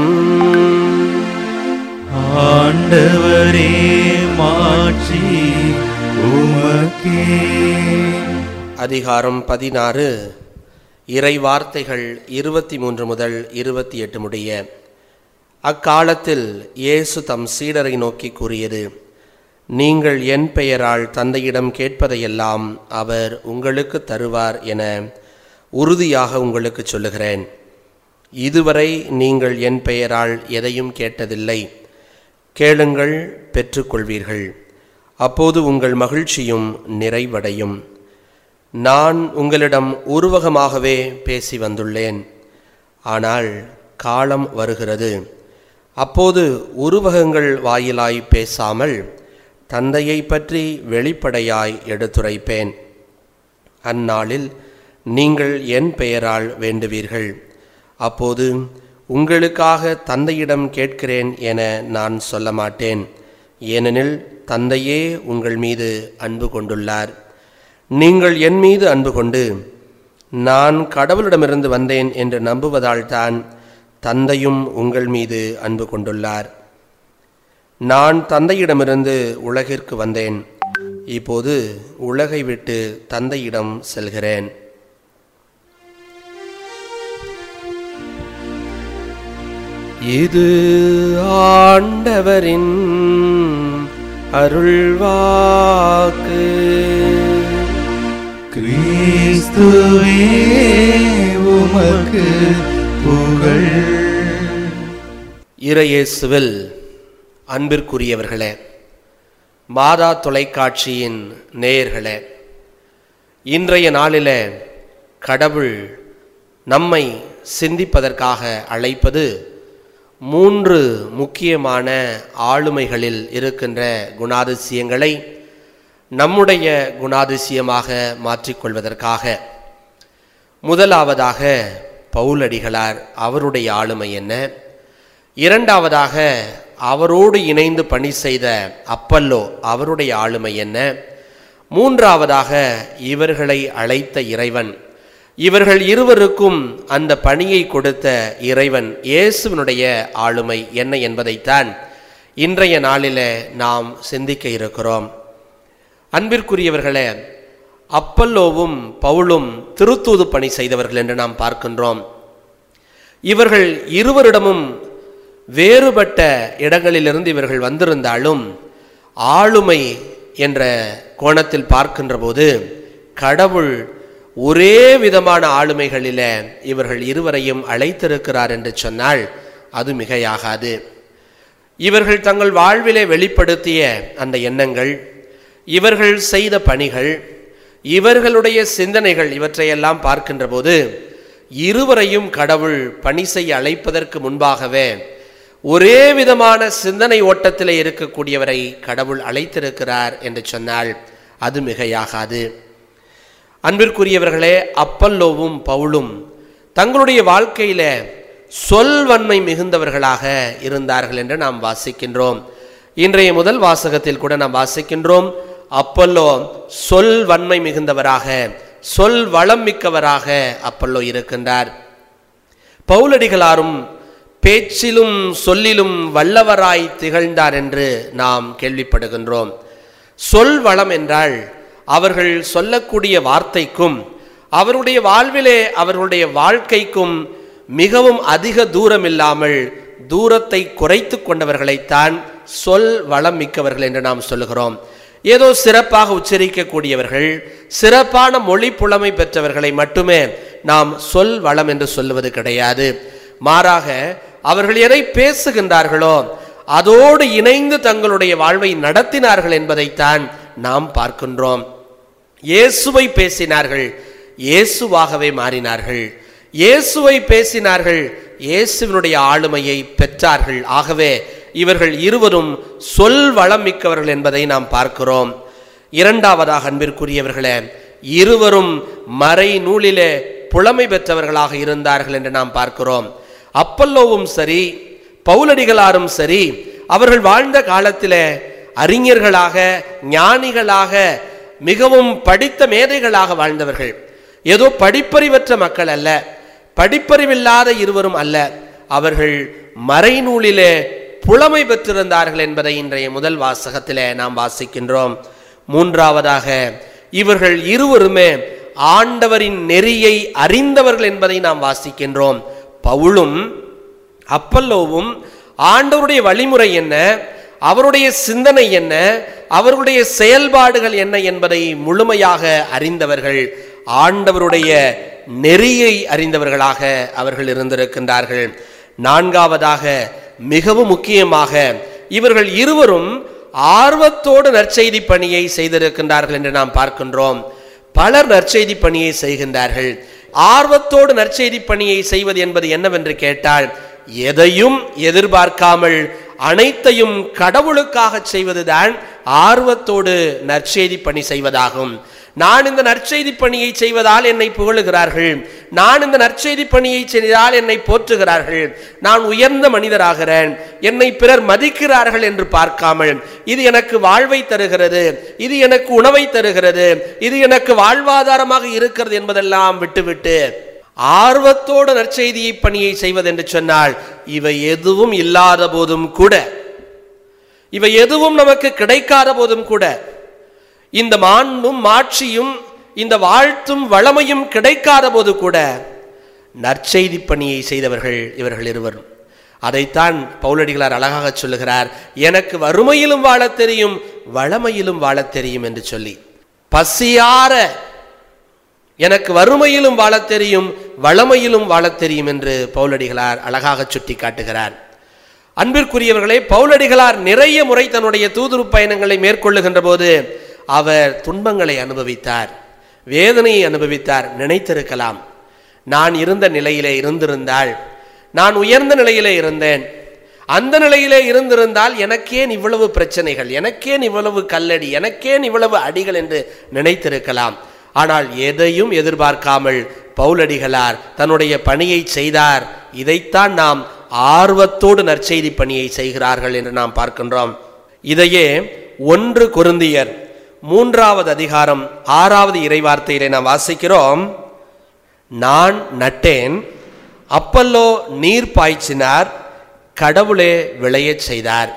ஆண்டவரே மாட்சி உமக்கே அதிகாரம் பதினாறு இறை வார்த்தைகள் இருபத்தி மூன்று முதல் இருபத்தி எட்டு முடிய அக்காலத்தில் இயேசு தம் சீடரை நோக்கி கூறியது நீங்கள் என் பெயரால் தந்தையிடம் கேட்பதையெல்லாம் அவர் உங்களுக்கு தருவார் என உறுதியாக உங்களுக்கு சொல்லுகிறேன் இதுவரை நீங்கள் என் பெயரால் எதையும் கேட்டதில்லை கேளுங்கள் பெற்றுக்கொள்வீர்கள் அப்போது உங்கள் மகிழ்ச்சியும் நிறைவடையும் நான் உங்களிடம் உருவகமாகவே பேசி வந்துள்ளேன் ஆனால் காலம் வருகிறது அப்போது உருவகங்கள் வாயிலாய் பேசாமல் தந்தையை பற்றி வெளிப்படையாய் எடுத்துரைப்பேன் அந்நாளில் நீங்கள் என் பெயரால் வேண்டுவீர்கள் அப்போது உங்களுக்காக தந்தையிடம் கேட்கிறேன் என நான் சொல்ல மாட்டேன் ஏனெனில் தந்தையே உங்கள் மீது அன்பு கொண்டுள்ளார் நீங்கள் என் மீது அன்பு கொண்டு நான் கடவுளிடமிருந்து வந்தேன் என்று நம்புவதால்தான் தந்தையும் உங்கள் மீது அன்பு கொண்டுள்ளார் நான் தந்தையிடமிருந்து உலகிற்கு வந்தேன் இப்போது உலகை விட்டு தந்தையிடம் செல்கிறேன் இது ஆண்டவரின் அருள்வாக்கு கிறிஸ்துவே உமக்கு புகழ் இறையேசுவில் அன்பிற்குரியவர்களே மாதா தொலைக்காட்சியின் நேயர்களே இன்றைய நாளிலே கடவுள் நம்மை சிந்திப்பதற்காக அழைப்பது மூன்று முக்கியமான ஆளுமைகளில் இருக்கின்ற குணாதிசயங்களை நம்முடைய குணாதிசயமாக மாற்றிக்கொள்வதற்காக முதலாவதாக பவுலடிகளார் அவருடைய ஆளுமை என்ன இரண்டாவதாக அவரோடு இணைந்து பணி செய்த அப்பல்லோ அவருடைய ஆளுமை என்ன மூன்றாவதாக இவர்களை அழைத்த இறைவன் இவர்கள் இருவருக்கும் அந்த பணியை கொடுத்த இறைவன் இயேசுவினுடைய ஆளுமை என்ன என்பதைத்தான் இன்றைய நாளில் நாம் சிந்திக்க இருக்கிறோம் அன்பிற்குரியவர்களே அப்பல்லோவும் பவுலும் திருத்தூது பணி செய்தவர்கள் என்று நாம் பார்க்கின்றோம் இவர்கள் இருவரிடமும் வேறுபட்ட இடங்களிலிருந்து இவர்கள் வந்திருந்தாலும் ஆளுமை என்ற கோணத்தில் பார்க்கின்ற போது கடவுள் ஒரே விதமான ஆளுமைகளில இவர்கள் இருவரையும் அழைத்திருக்கிறார் என்று சொன்னால் அது மிகையாகாது இவர்கள் தங்கள் வாழ்விலே வெளிப்படுத்திய அந்த எண்ணங்கள் இவர்கள் செய்த பணிகள் இவர்களுடைய சிந்தனைகள் இவற்றையெல்லாம் பார்க்கின்ற போது இருவரையும் கடவுள் பணி செய்ய அழைப்பதற்கு முன்பாகவே ஒரே விதமான சிந்தனை ஓட்டத்தில் இருக்கக்கூடியவரை கடவுள் அழைத்திருக்கிறார் என்று சொன்னால் அது மிகையாகாது அன்பிற்குரியவர்களே அப்பல்லோவும் பவுலும் தங்களுடைய வாழ்க்கையில சொல்வன்மை மிகுந்தவர்களாக இருந்தார்கள் என்று நாம் வாசிக்கின்றோம் இன்றைய முதல் வாசகத்தில் கூட நாம் வாசிக்கின்றோம் அப்பல்லோ சொல் வன்மை மிகுந்தவராக சொல் வளம் மிக்கவராக அப்பல்லோ இருக்கின்றார் பவுலடிகளாரும் பேச்சிலும் சொல்லிலும் வல்லவராய் திகழ்ந்தார் என்று நாம் கேள்விப்படுகின்றோம் சொல் வளம் என்றால் அவர்கள் சொல்லக்கூடிய வார்த்தைக்கும் அவருடைய வாழ்விலே அவர்களுடைய வாழ்க்கைக்கும் மிகவும் அதிக தூரம் இல்லாமல் தூரத்தை குறைத்து கொண்டவர்களைத்தான் சொல் வளம் மிக்கவர்கள் என்று நாம் சொல்லுகிறோம் ஏதோ சிறப்பாக உச்சரிக்கக்கூடியவர்கள் சிறப்பான மொழி புலமை பெற்றவர்களை மட்டுமே நாம் சொல் வளம் என்று சொல்லுவது கிடையாது மாறாக அவர்கள் எதை பேசுகின்றார்களோ அதோடு இணைந்து தங்களுடைய வாழ்வை நடத்தினார்கள் என்பதைத்தான் நாம் பார்க்கின்றோம் இயேசுவை பேசினார்கள் இயேசுவாகவே மாறினார்கள் இயேசுவை பேசினார்கள் இயேசுவினுடைய ஆளுமையை பெற்றார்கள் ஆகவே இவர்கள் இருவரும் சொல் வளம் மிக்கவர்கள் என்பதை நாம் பார்க்கிறோம் இரண்டாவதாக அன்பிற்குரியவர்களே இருவரும் மறை நூலிலே புலமை பெற்றவர்களாக இருந்தார்கள் என்று நாம் பார்க்கிறோம் அப்பல்லோவும் சரி பவுலடிகளாரும் சரி அவர்கள் வாழ்ந்த காலத்திலே அறிஞர்களாக ஞானிகளாக மிகவும் படித்த மேதைகளாக வாழ்ந்தவர்கள் ஏதோ படிப்பறிவற்ற மக்கள் அல்ல படிப்பறிவில்லாத இருவரும் அல்ல அவர்கள் மறைநூலிலே புலமை பெற்றிருந்தார்கள் என்பதை இன்றைய முதல் வாசகத்திலே நாம் வாசிக்கின்றோம் மூன்றாவதாக இவர்கள் இருவருமே ஆண்டவரின் நெறியை அறிந்தவர்கள் என்பதை நாம் வாசிக்கின்றோம் பவுலும் அப்பல்லோவும் ஆண்டவருடைய வழிமுறை என்ன அவருடைய சிந்தனை என்ன அவருடைய செயல்பாடுகள் என்ன என்பதை முழுமையாக அறிந்தவர்கள் ஆண்டவருடைய நெறியை அறிந்தவர்களாக அவர்கள் இருந்திருக்கின்றார்கள் நான்காவதாக மிகவும் முக்கியமாக இவர்கள் இருவரும் ஆர்வத்தோடு நற்செய்தி பணியை செய்திருக்கின்றார்கள் என்று நாம் பார்க்கின்றோம் பலர் நற்செய்தி பணியை செய்கின்றார்கள் ஆர்வத்தோடு நற்செய்தி பணியை செய்வது என்பது என்னவென்று கேட்டால் எதையும் எதிர்பார்க்காமல் அனைத்தையும் கடவுளுக்காக செய்வதுதான் ஆர்வத்தோடு நற்செய்தி பணி செய்வதாகும் நான் இந்த நற்செய்தி பணியை செய்வதால் என்னை புகழுகிறார்கள் நான் இந்த நற்செய்தி பணியை செய்தால் என்னை போற்றுகிறார்கள் நான் உயர்ந்த மனிதராகிறேன் என்னை பிறர் மதிக்கிறார்கள் என்று பார்க்காமல் இது எனக்கு வாழ்வை தருகிறது இது எனக்கு உணவை தருகிறது இது எனக்கு வாழ்வாதாரமாக இருக்கிறது என்பதெல்லாம் விட்டுவிட்டு ஆர்வத்தோடு நற்செய்தியை பணியை செய்வதென்று சொன்னால் இவை எதுவும் இல்லாத போதும் கூட இவை எதுவும் நமக்கு கிடைக்காத போதும் கூட இந்த மாண்பும் மாட்சியும் இந்த வாழ்த்தும் வளமையும் கிடைக்காத போது கூட நற்செய்தி பணியை செய்தவர்கள் இவர்கள் இருவரும் அதைத்தான் பவுலடிகளார் அழகாக சொல்லுகிறார் எனக்கு வறுமையிலும் வாழத் தெரியும் வளமையிலும் வாழத் தெரியும் என்று சொல்லி பசியார எனக்கு வறுமையிலும் வாழத் தெரியும் வளமையிலும் வாழத் தெரியும் என்று பவுலடிகளார் அழகாக சுட்டி காட்டுகிறார் அன்பிற்குரியவர்களே பவுலடிகளார் நிறைய முறை தன்னுடைய தூதுரு பயணங்களை மேற்கொள்ளுகின்ற போது அவர் துன்பங்களை அனுபவித்தார் வேதனையை அனுபவித்தார் நினைத்திருக்கலாம் நான் இருந்த நிலையிலே இருந்திருந்தால் நான் உயர்ந்த நிலையிலே இருந்தேன் அந்த நிலையிலே இருந்திருந்தால் எனக்கேன் இவ்வளவு பிரச்சனைகள் எனக்கேன் இவ்வளவு கல்லடி எனக்கேன் இவ்வளவு அடிகள் என்று நினைத்திருக்கலாம் ஆனால் எதையும் எதிர்பார்க்காமல் பவுலடிகளார் தன்னுடைய பணியை செய்தார் இதைத்தான் நாம் ஆர்வத்தோடு நற்செய்தி பணியை செய்கிறார்கள் என்று நாம் பார்க்கின்றோம் இதையே ஒன்று குருந்தியர் மூன்றாவது அதிகாரம் ஆறாவது இறைவார்த்தையிலே நாம் வாசிக்கிறோம் நான் நட்டேன் அப்பல்லோ நீர் பாய்ச்சினார் கடவுளே விளையச் செய்தார்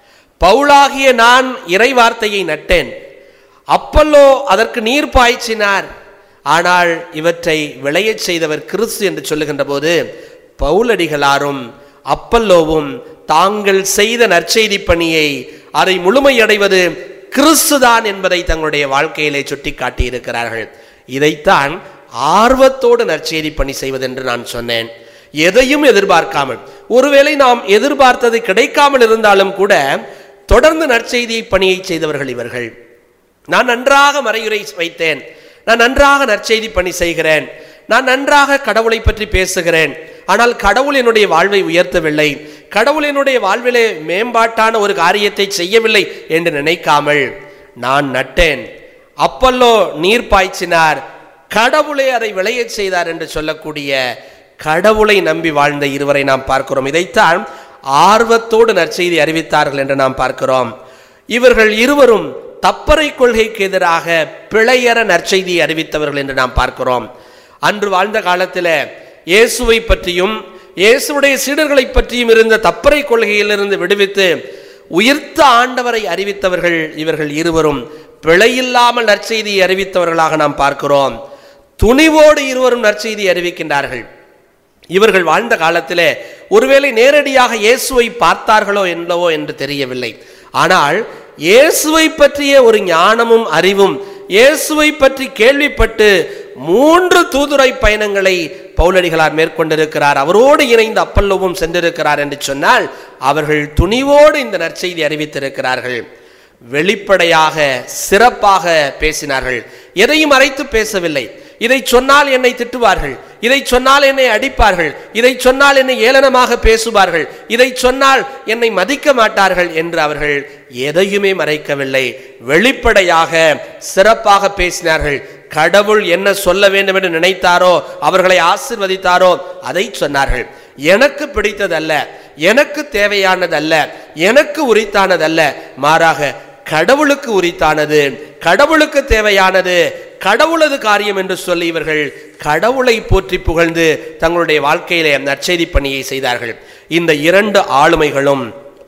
பவுலாகிய நான் இறைவார்த்தையை நட்டேன் அப்பல்லோ அதற்கு நீர் பாய்ச்சினார் ஆனால் இவற்றை விளையச் செய்தவர் கிறிஸ்து என்று சொல்லுகின்ற போது பவுலடிகளாரும் அப்பல்லோவும் தாங்கள் செய்த நற்செய்தி பணியை அதை முழுமையடைவது கிறிஸ்துதான் என்பதை தங்களுடைய வாழ்க்கையிலே சுட்டி காட்டியிருக்கிறார்கள் இதைத்தான் ஆர்வத்தோடு நற்செய்தி பணி செய்வதென்று நான் சொன்னேன் எதையும் எதிர்பார்க்காமல் ஒருவேளை நாம் எதிர்பார்த்தது கிடைக்காமல் இருந்தாலும் கூட தொடர்ந்து நற்செய்தியை பணியை செய்தவர்கள் இவர்கள் நான் நன்றாக மறையுரை வைத்தேன் நான் நன்றாக நற்செய்தி பணி செய்கிறேன் நான் நன்றாக கடவுளை பற்றி பேசுகிறேன் ஆனால் கடவுள் என்னுடைய வாழ்வை உயர்த்தவில்லை கடவுள் என்னுடைய வாழ்விலே மேம்பாட்டான ஒரு காரியத்தை செய்யவில்லை என்று நினைக்காமல் நான் நட்டேன் அப்பல்லோ நீர் பாய்ச்சினார் கடவுளே அதை விளையச் செய்தார் என்று சொல்லக்கூடிய கடவுளை நம்பி வாழ்ந்த இருவரை நாம் பார்க்கிறோம் இதைத்தான் ஆர்வத்தோடு நற்செய்தி அறிவித்தார்கள் என்று நாம் பார்க்கிறோம் இவர்கள் இருவரும் தப்பறை கொள்கைக்கு எதிராக பிழையற நற்செய்தியை அறிவித்தவர்கள் என்று நாம் பார்க்கிறோம் அன்று வாழ்ந்த காலத்தில் இயேசுவை பற்றியும் இயேசுடைய சீடர்களை பற்றியும் இருந்த தப்பறை கொள்கையிலிருந்து விடுவித்து உயிர்த்த ஆண்டவரை அறிவித்தவர்கள் இவர்கள் இருவரும் பிழையில்லாமல் நற்செய்தியை அறிவித்தவர்களாக நாம் பார்க்கிறோம் துணிவோடு இருவரும் நற்செய்தி அறிவிக்கின்றார்கள் இவர்கள் வாழ்ந்த காலத்திலே ஒருவேளை நேரடியாக இயேசுவை பார்த்தார்களோ என்னவோ என்று தெரியவில்லை ஆனால் இயேசுவை பற்றிய ஒரு ஞானமும் அறிவும் இயேசுவை பற்றி கேள்விப்பட்டு மூன்று தூதுரை பயணங்களை பவுலடிகளார் மேற்கொண்டிருக்கிறார் அவரோடு இணைந்து அப்பல்லவும் சென்றிருக்கிறார் என்று சொன்னால் அவர்கள் துணிவோடு இந்த நற்செய்தி அறிவித்திருக்கிறார்கள் வெளிப்படையாக சிறப்பாக பேசினார்கள் எதையும் மறைத்து பேசவில்லை இதை சொன்னால் என்னை திட்டுவார்கள் இதை சொன்னால் என்னை அடிப்பார்கள் இதை சொன்னால் என்னை ஏளனமாக பேசுவார்கள் இதை சொன்னால் என்னை மதிக்க மாட்டார்கள் என்று அவர்கள் எதையுமே மறைக்கவில்லை வெளிப்படையாக சிறப்பாக பேசினார்கள் கடவுள் என்ன சொல்ல வேண்டும் என்று நினைத்தாரோ அவர்களை ஆசிர்வதித்தாரோ அதை சொன்னார்கள் எனக்கு பிடித்ததல்ல எனக்கு தேவையானதல்ல எனக்கு உரித்தானதல்ல மாறாக கடவுளுக்கு உரித்தானது கடவுளுக்கு தேவையானது கடவுளது காரியம் என்று சொல்லி இவர்கள் கடவுளை போற்றி புகழ்ந்து தங்களுடைய வாழ்க்கையிலே நற்செய்தி பணியை செய்தார்கள் இந்த இரண்டு ஆளுமைகளும்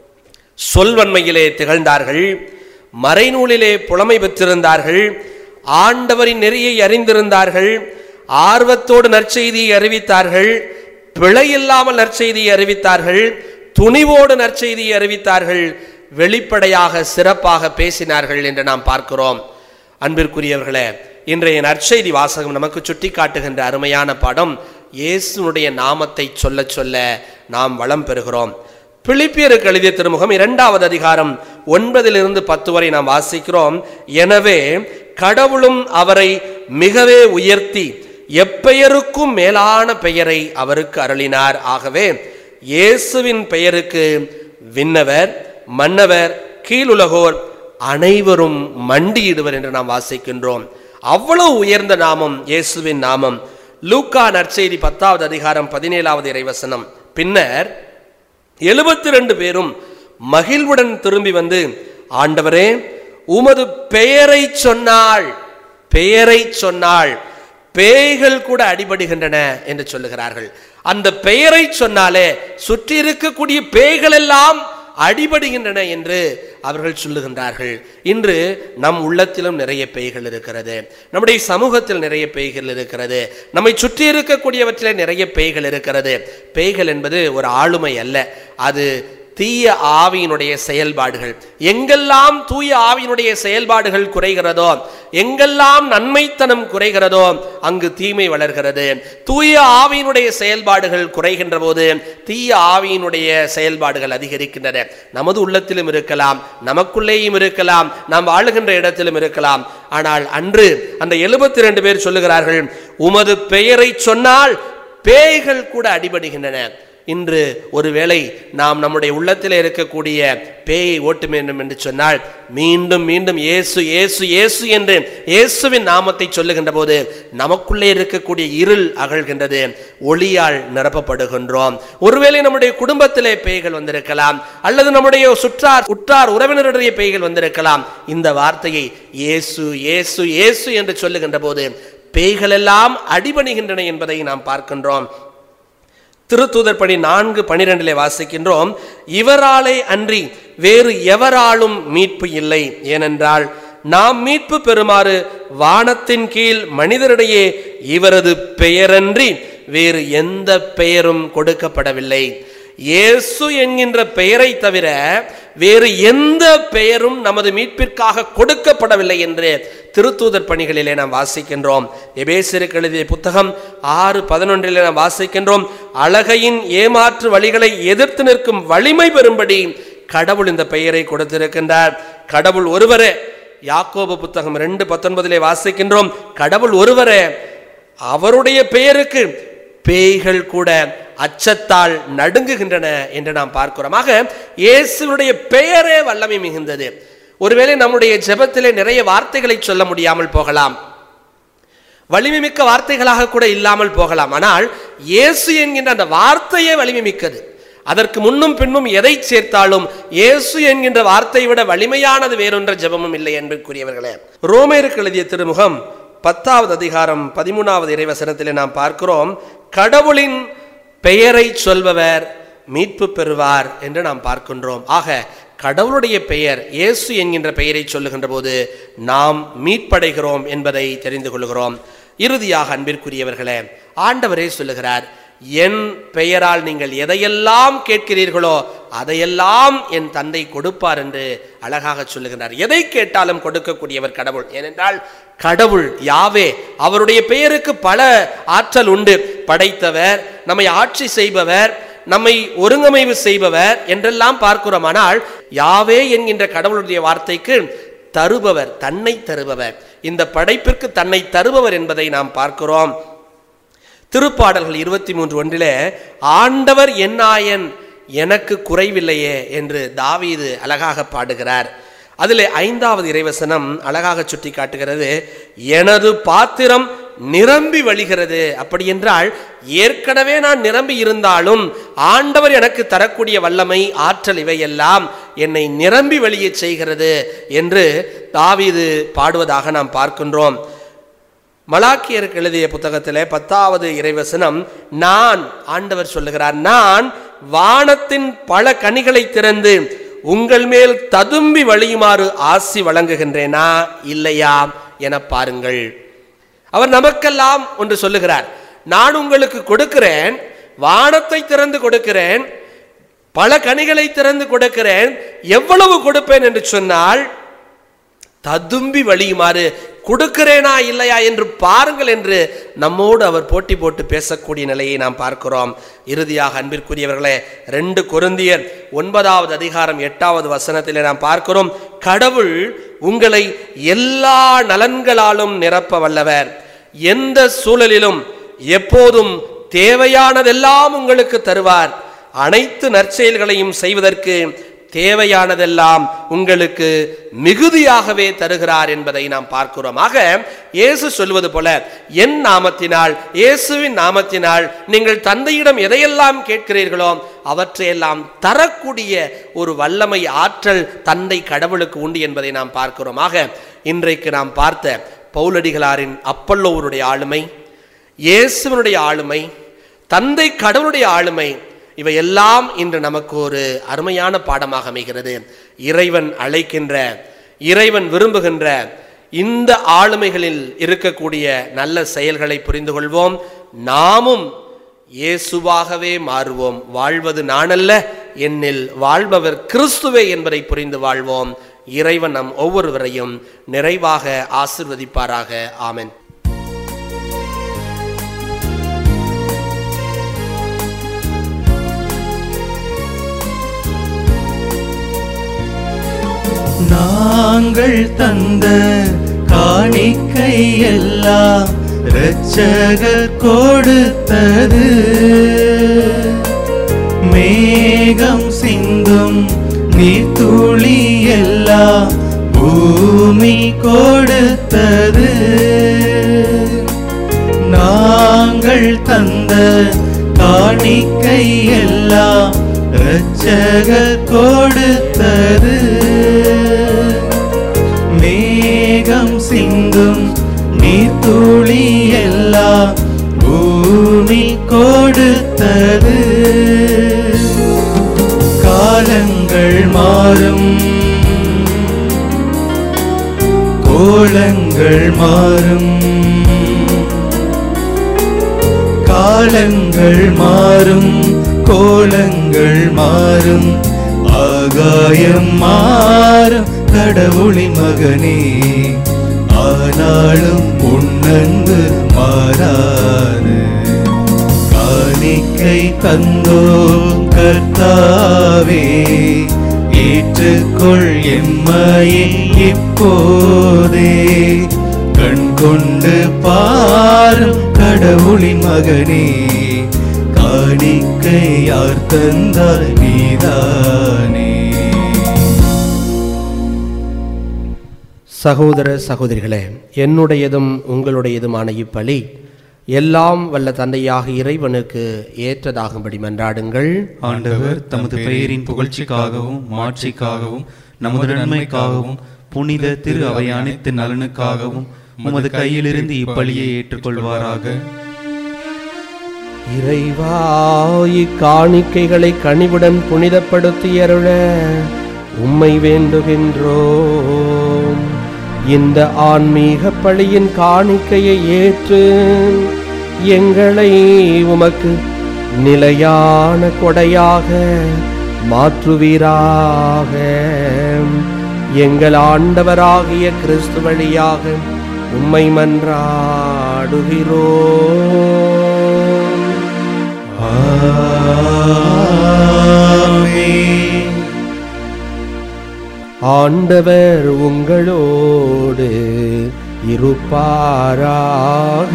சொல்வன்மையிலே திகழ்ந்தார்கள் மறைநூலிலே புலமை பெற்றிருந்தார்கள் ஆண்டவரின் நெறியை அறிந்திருந்தார்கள் ஆர்வத்தோடு நற்செய்தியை அறிவித்தார்கள் பிழையில்லாமல் நற்செய்தியை அறிவித்தார்கள் துணிவோடு நற்செய்தியை அறிவித்தார்கள் வெளிப்படையாக சிறப்பாக பேசினார்கள் என்று நாம் பார்க்கிறோம் அன்பிற்குரியவர்களே இன்றைய நற்செய்தி வாசகம் நமக்கு சுட்டி காட்டுகின்ற அருமையான படம் இயேசுனுடைய நாமத்தை சொல்ல சொல்ல நாம் வளம் பெறுகிறோம் பிலிப்பியருக்கு எழுதிய திருமுகம் இரண்டாவது அதிகாரம் ஒன்பதிலிருந்து பத்து வரை நாம் வாசிக்கிறோம் எனவே கடவுளும் அவரை மிகவே உயர்த்தி எப்பெயருக்கும் மேலான பெயரை அவருக்கு அருளினார் ஆகவே இயேசுவின் பெயருக்கு விண்ணவர் மன்னவர் கீழுலகோர் அனைவரும் மண்டியிடுவர் என்று நாம் வாசிக்கின்றோம் அவ்வளவு உயர்ந்த நாமம் இயேசுவின் நாமம் லூக்கா நற்செய்தி பத்தாவது அதிகாரம் பதினேழாவது இறைவசனம் பின்னர் எழுபத்தி ரெண்டு பேரும் மகிழ்வுடன் திரும்பி வந்து ஆண்டவரே உமது பெயரை சொன்னாள் பெயரை சொன்னாள் பேய்கள் கூட அடிபடுகின்றன என்று சொல்லுகிறார்கள் அந்த பெயரை சொன்னாலே சுற்றி இருக்கக்கூடிய பேய்கள் எல்லாம் அடிபடுகின்றன என்று அவர்கள் சொல்லுகின்றார்கள் இன்று நம் உள்ளத்திலும் நிறைய பேய்கள் இருக்கிறது நம்முடைய சமூகத்தில் நிறைய பேய்கள் இருக்கிறது நம்மை சுற்றி இருக்கக்கூடியவற்றில் நிறைய பேய்கள் இருக்கிறது பேய்கள் என்பது ஒரு ஆளுமை அல்ல அது தீய ஆவியினுடைய செயல்பாடுகள் எங்கெல்லாம் தூய ஆவியினுடைய செயல்பாடுகள் குறைகிறதோ எங்கெல்லாம் நன்மைத்தனம் குறைகிறதோ அங்கு தீமை வளர்கிறது தூய ஆவியினுடைய செயல்பாடுகள் குறைகின்ற போது தீய ஆவியினுடைய செயல்பாடுகள் அதிகரிக்கின்றன நமது உள்ளத்திலும் இருக்கலாம் நமக்குள்ளேயும் இருக்கலாம் நாம் வாழுகின்ற இடத்திலும் இருக்கலாம் ஆனால் அன்று அந்த எழுபத்தி ரெண்டு பேர் சொல்லுகிறார்கள் உமது பெயரை சொன்னால் பேய்கள் கூட அடிபடுகின்றன இன்று ஒருவேளை நாம் நம்முடைய உள்ளத்தில் இருக்கக்கூடிய பேயை ஓட்ட வேண்டும் என்று சொன்னால் மீண்டும் மீண்டும் இயேசு இயேசு இயேசு என்று இயேசுவின் நாமத்தை சொல்லுகின்ற போது நமக்குள்ளே இருக்கக்கூடிய இருள் அகழ்கின்றது ஒளியால் நிரப்பப்படுகின்றோம் ஒருவேளை நம்முடைய குடும்பத்திலே பேய்கள் வந்திருக்கலாம் அல்லது நம்முடைய சுற்றார் உற்றார் உறவினருடைய பேய்கள் வந்திருக்கலாம் இந்த வார்த்தையை இயேசு இயேசு இயேசு என்று சொல்லுகின்ற போது பேய்கள் எல்லாம் அடிபணிகின்றன என்பதை நாம் பார்க்கின்றோம் திருத்தூதர் பணி நான்கு பனிரெண்டிலே வாசிக்கின்றோம் இவராலே அன்றி வேறு எவராலும் மீட்பு இல்லை ஏனென்றால் நாம் மீட்பு பெறுமாறு வானத்தின் கீழ் மனிதரிடையே இவரது பெயரன்றி வேறு எந்த பெயரும் கொடுக்கப்படவில்லை இயேசு என்கின்ற பெயரை தவிர வேறு எந்த பெயரும் நமது மீட்பிற்காக கொடுக்கப்படவில்லை என்று திருத்தூதர் பணிகளிலே நாம் வாசிக்கின்றோம் எபேசிற்கு எழுதிய புத்தகம் ஆறு பதினொன்றிலே நாம் வாசிக்கின்றோம் அழகையின் ஏமாற்று வழிகளை எதிர்த்து நிற்கும் வலிமை பெறும்படி கடவுள் இந்த பெயரை கொடுத்திருக்கின்றார் கடவுள் ஒருவரே யாக்கோபு புத்தகம் ரெண்டு பத்தொன்பதிலே வாசிக்கின்றோம் கடவுள் ஒருவரே அவருடைய பெயருக்கு பேய்கள் கூட அச்சத்தால் நடுங்குகின்றன என்று நாம் பார்க்கிறோம் ஆக இயேசுடைய பெயரே வல்லமை மிகுந்தது ஒருவேளை நம்முடைய ஜெபத்திலே நிறைய வார்த்தைகளை சொல்ல முடியாமல் போகலாம் வலிமை மிக்க வார்த்தைகளாக கூட இல்லாமல் போகலாம் ஆனால் இயேசு என்கின்ற அந்த வார்த்தையே வலிமை மிக்கது அதற்கு முன்னும் பின்னும் எதை சேர்த்தாலும் இயேசு என்கின்ற வார்த்தையை விட வலிமையானது வேறொன்ற ஜெபமும் இல்லை என்பதற்குரியவர்களே ரோமேருக்கு எழுதிய திருமுகம் பத்தாவது அதிகாரம் பதிமூணாவது இறைவசனத்திலே நாம் பார்க்கிறோம் கடவுளின் பெயரை சொல்பவர் மீட்பு பெறுவார் என்று நாம் பார்க்கின்றோம் ஆக கடவுளுடைய பெயர் இயேசு என்கின்ற பெயரை சொல்லுகின்ற போது நாம் மீட்படைகிறோம் என்பதை தெரிந்து கொள்கிறோம் இறுதியாக அன்பிற்குரியவர்களே ஆண்டவரே சொல்லுகிறார் என் பெயரால் நீங்கள் எதையெல்லாம் கேட்கிறீர்களோ அதையெல்லாம் என் தந்தை கொடுப்பார் என்று அழகாக சொல்லுகிறார் எதை கேட்டாலும் கொடுக்கக்கூடியவர் கடவுள் ஏனென்றால் கடவுள் யாவே அவருடைய பெயருக்கு பல ஆற்றல் உண்டு படைத்தவர் நம்மை ஆட்சி செய்பவர் நம்மை ஒருங்கமைவு செய்பவர் என்றெல்லாம் பார்க்கிறோம் ஆனால் யாவே என்கின்ற கடவுளுடைய வார்த்தைக்கு தருபவர் தன்னை தருபவர் இந்த படைப்பிற்கு தன்னை தருபவர் என்பதை நாம் பார்க்கிறோம் திருப்பாடல்கள் இருபத்தி மூன்று ஒன்றிலே ஆண்டவர் என்னாயன் எனக்கு குறைவில்லையே என்று தாவீது அழகாக பாடுகிறார் அதிலே ஐந்தாவது இறைவசனம் அழகாக சுட்டி காட்டுகிறது எனது பாத்திரம் நிரம்பி வழிகிறது அப்படி என்றால் ஏற்கனவே நான் நிரம்பி இருந்தாலும் ஆண்டவர் எனக்கு தரக்கூடிய வல்லமை ஆற்றல் இவையெல்லாம் என்னை நிரம்பி வழிய செய்கிறது என்று தாவீது பாடுவதாக நாம் பார்க்கின்றோம் மலாக்கியருக்கு எழுதிய புத்தகத்திலே பத்தாவது இறைவசனம் நான் ஆண்டவர் சொல்லுகிறார் நான் வானத்தின் பல கனிகளை திறந்து உங்கள் மேல் ததும்பி வழியுமாறு ஆசி வழங்குகின்றேனா இல்லையா என பாருங்கள் அவர் நமக்கெல்லாம் ஒன்று சொல்லுகிறார் நான் உங்களுக்கு கொடுக்கிறேன் வானத்தை திறந்து கொடுக்கிறேன் பல கனிகளை திறந்து கொடுக்கிறேன் எவ்வளவு கொடுப்பேன் என்று சொன்னால் ததும்பி வழியுமாறு கொடுக்கிறேனா இல்லையா என்று பாருங்கள் என்று நம்மோடு அவர் போட்டி போட்டு பேசக்கூடிய நிலையை நாம் பார்க்கிறோம் இறுதியாக அன்பிற்குரியவர்களே ரெண்டு கொருந்தியர் ஒன்பதாவது அதிகாரம் எட்டாவது வசனத்திலே நாம் பார்க்கிறோம் கடவுள் உங்களை எல்லா நலன்களாலும் நிரப்ப வல்லவர் எந்த சூழலிலும் எப்போதும் தேவையானதெல்லாம் உங்களுக்கு தருவார் அனைத்து நற்செயல்களையும் செய்வதற்கு தேவையானதெல்லாம் உங்களுக்கு மிகுதியாகவே தருகிறார் என்பதை நாம் பார்க்கிறோம் ஆக இயேசு சொல்வது போல என் நாமத்தினால் இயேசுவின் நாமத்தினால் நீங்கள் தந்தையிடம் எதையெல்லாம் கேட்கிறீர்களோ அவற்றையெல்லாம் தரக்கூடிய ஒரு வல்லமை ஆற்றல் தந்தை கடவுளுக்கு உண்டு என்பதை நாம் பார்க்கிறோம் ஆக இன்றைக்கு நாம் பார்த்த பவுலடிகளாரின் அப்பல்லோவருடைய ஆளுமை இயேசுவனுடைய ஆளுமை தந்தை கடவுளுடைய ஆளுமை இவையெல்லாம் இன்று நமக்கு ஒரு அருமையான பாடமாக அமைகிறது இறைவன் அழைக்கின்ற இறைவன் விரும்புகின்ற இந்த ஆளுமைகளில் இருக்கக்கூடிய நல்ல செயல்களை புரிந்து கொள்வோம் நாமும் இயேசுவாகவே மாறுவோம் வாழ்வது நானல்ல என்னில் வாழ்பவர் கிறிஸ்துவே என்பதை புரிந்து வாழ்வோம் இறைவன் நம் ஒவ்வொருவரையும் நிறைவாக ஆசிர்வதிப்பாராக ஆமென் நாங்கள் தந்த காணிக்கை எல்லாம் இரட்சகர் கொடுத்தது மேகம் சிந்தும் நீர்த்துளி எல்லாம் பூமி கொடுத்தது நாங்கள் தந்த காணிக்கை எல்லாம் இரட்சகர் கொடுத்தது மேகம் சிந்தும் நீர்த்துளி எல்லாம் பூமி கொடுத்தது காலங்கள் மாறும் கோலங்கள் மாறும் காலங்கள் மாறும் கோலங்கள் மாறும் ஆகாயம் மாறும் கடவுளின் மகனே ஆனாலும் உன்னன்பு மாறாது காணிக்கை தந்தோம் கர்த்தாவே ஏற்றுக்கொள் எம்மையை இப்போதே கண் கொண்டு பாரும் கடவுளின் மகனே காணிக்கை யார் தந்தார் நீதானே சகோதர சகோதரிகளே என்னுடையதும் உங்களுடையதுமான இப்பலி எல்லாம் வல்ல தந்தையாக இறைவனுக்கு ஏற்றதாகும்படி மன்றாடுங்கள் ஆண்டவர் தமது பெயரின் புகழ்ச்சிக்காகவும் மாட்சிக்காகவும் நமது நன்மைக்காகவும் புனித திரு அவை அனைத்து நலனுக்காகவும் உமது கையிலிருந்து இப்பலியை ஏற்றுக்கொள்வாராக இறைவா இக்காணிக்கைகளை கனிவுடன் புனிதப்படுத்தியருள உம்மை வேண்டுகின்றோம் இந்த ஆன்மீக பழியின் காணிக்கையை ஏற்று எங்களை உமக்கு நிலையான கொடையாக மாற்றுவீராக எங்கள் ஆண்டவராகிய கிறிஸ்து வழியாக உம்மை மன்றாடுகிறோம் ஆமென். ஆண்டவர் உங்களோடு இருப்பாராக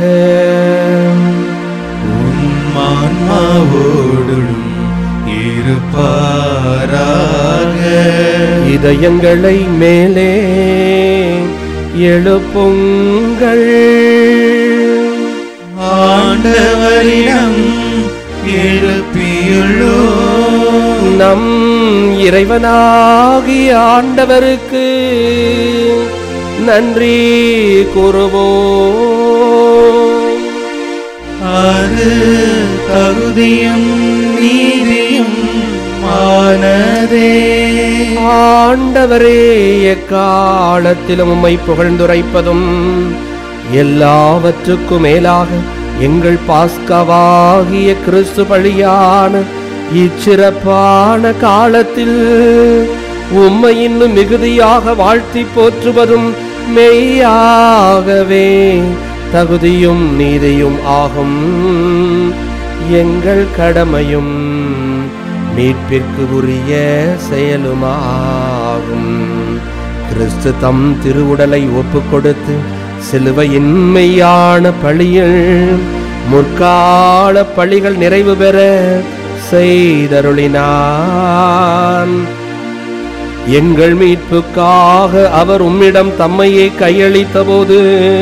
உம்மான்மாவோடும் இருப்பாராக இதயங்களை மேலே எழுப்புங்கள் ஆண்டவரிடம் எழுப்பியுள்ளோ நம் இறைவனாகிய ஆண்டவருக்கு நன்றி கூறுவோம் அது தகுதியும் நீதியும் ஆனதே ஆண்டவரே எக்காலத்திலும் உம்மை புகழ்ந்துரைப்பதும் எல்லாவற்றுக்கும் மேலாக எங்கள் பாஸ்கவாகிய கிறிஸ்து பழியான இச்சிறப்பான காலத்தில் உம்மை இன்னும் மிகுதியாக வாழ்த்தி போற்றுவதும் மெய்யாகவே தகுதியும் நீதியும் ஆகும் எங்கள் கடமையும் மீட்பிற்கு உரிய செயலுமாகும் கிறிஸ்து தம் திருவுடலை ஒப்புக் கொடுத்து சிலுவையின் மெய்யான பழியில் முற்கால பழிகள் நிறைவு பெற செய்தருளினான் எங்கள் மீட்புக்காக அவர் உம்மிடம் தம்மையே கையளித்த போது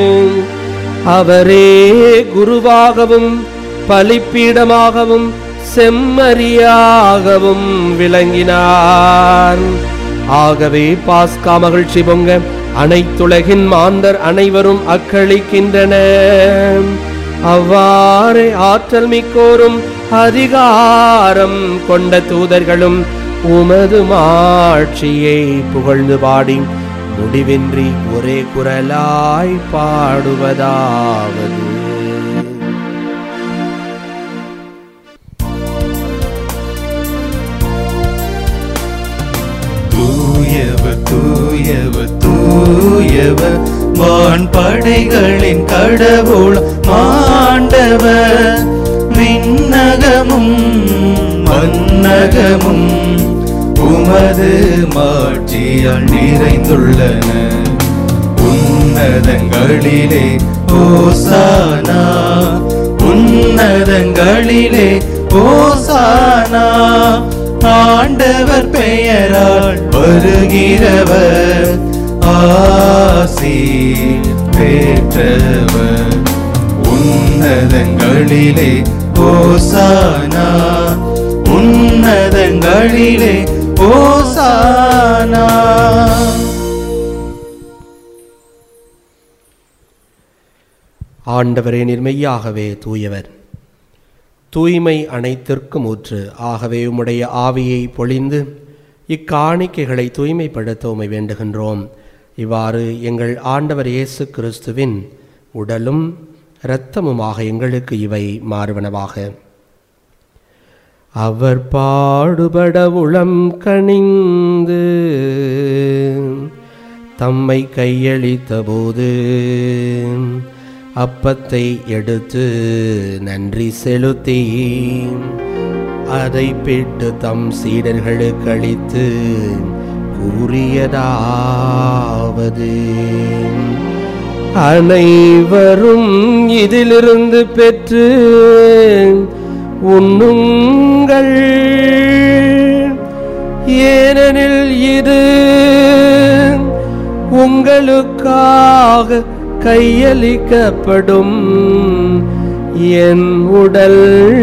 அவரே குருவாகவும் பலிப்பீடமாகவும் செம்மறியாகவும் விளங்கினார் ஆகவே பாஸ்கா மகிழ்ச்சி பொங்க அனைத்துலகின் மாந்தர் அனைவரும் அக்களிக்கின்றனர் அவ்வாறே ஆற்றல் மிக்கோரும் அதிகாரம் கொண்ட தூதர்களும் உமது மாட்சியை புகழ்ந்து பாடி முடிவின்றி ஒரே குரலாய் பாடுவதாவது தூயவர் தூயவர் வான் படைகளின் கடவுள் மாண்டவர் விண்ணகமும் மன்னகமும் உமது மாட்சியால் நிறைந்துள்ளன உன்னதங்களிலே ஓசானா உன்னதங்களிலே ஓசானா ஆண்டவர் பெயரால் வருகிறவர் ஆசி பெற்றவர் உன்னதங்களிலே ஓசானா உன்னதங்களிலே ஓசானா ஆண்டவரே நிர்மையாகவே தூயவர் தூய்மை அனைத்திற்கும் ஊற்று ஆகவே உம்முடைய ஆவியை பொழிந்து இக்காணிக்கைகளை தூய்மைப்படுத்த உமை வேண்டுகின்றோம் இவ்வாறு எங்கள் ஆண்டவர் இயேசு கிறிஸ்துவின் உடலும் இரத்தமுமாக எங்களுக்கு இவை மாறுவனவாக அவர் பாடுபட உளம் கனிந்து தம்மை கையளித்த போது அப்பத்தை எடுத்து நன்றி செலுத்தி அதை பிட்டு தம் சீடர்களுக்கு அளித்து கூறியதாவது அனைவரும் இதிலிருந்து பெற்று உண்ணுங்கள் ஏனெனில் இது உங்களுக்காக கையளிக்கப்படும் என் உடல்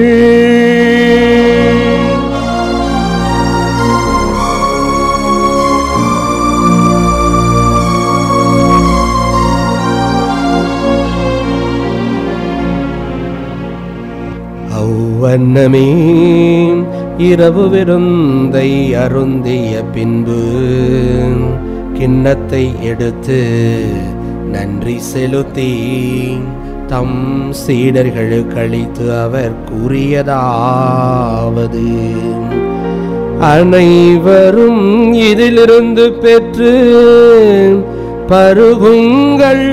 அவ்வண்ணமே இரவு விருந்தை அருந்திய பின்பு கிண்ணத்தை எடுத்து நன்றி செலுத்தி தம் சீடர்களுக்கு அளித்து அவர் கூறியதாவது அனைவரும் இதிலிருந்து பெற்று பருகுங்கள்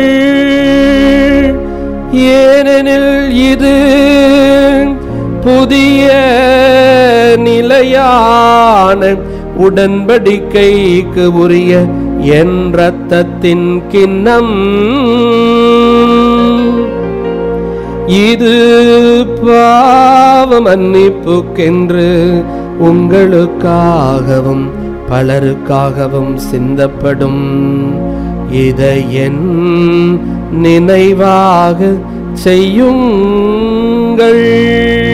ஏனெனில் இது புதிய நிலையான உடன்படிக்கைக்கு உரிய என் இரத்தத்தின் கிண்ணம் இது பாவ மன்னிப்புக்கென்று உங்களுக்காகவும் பலருக்காகவும் சிந்தப்படும் இதை என் நினைவாக செய்யுங்கள்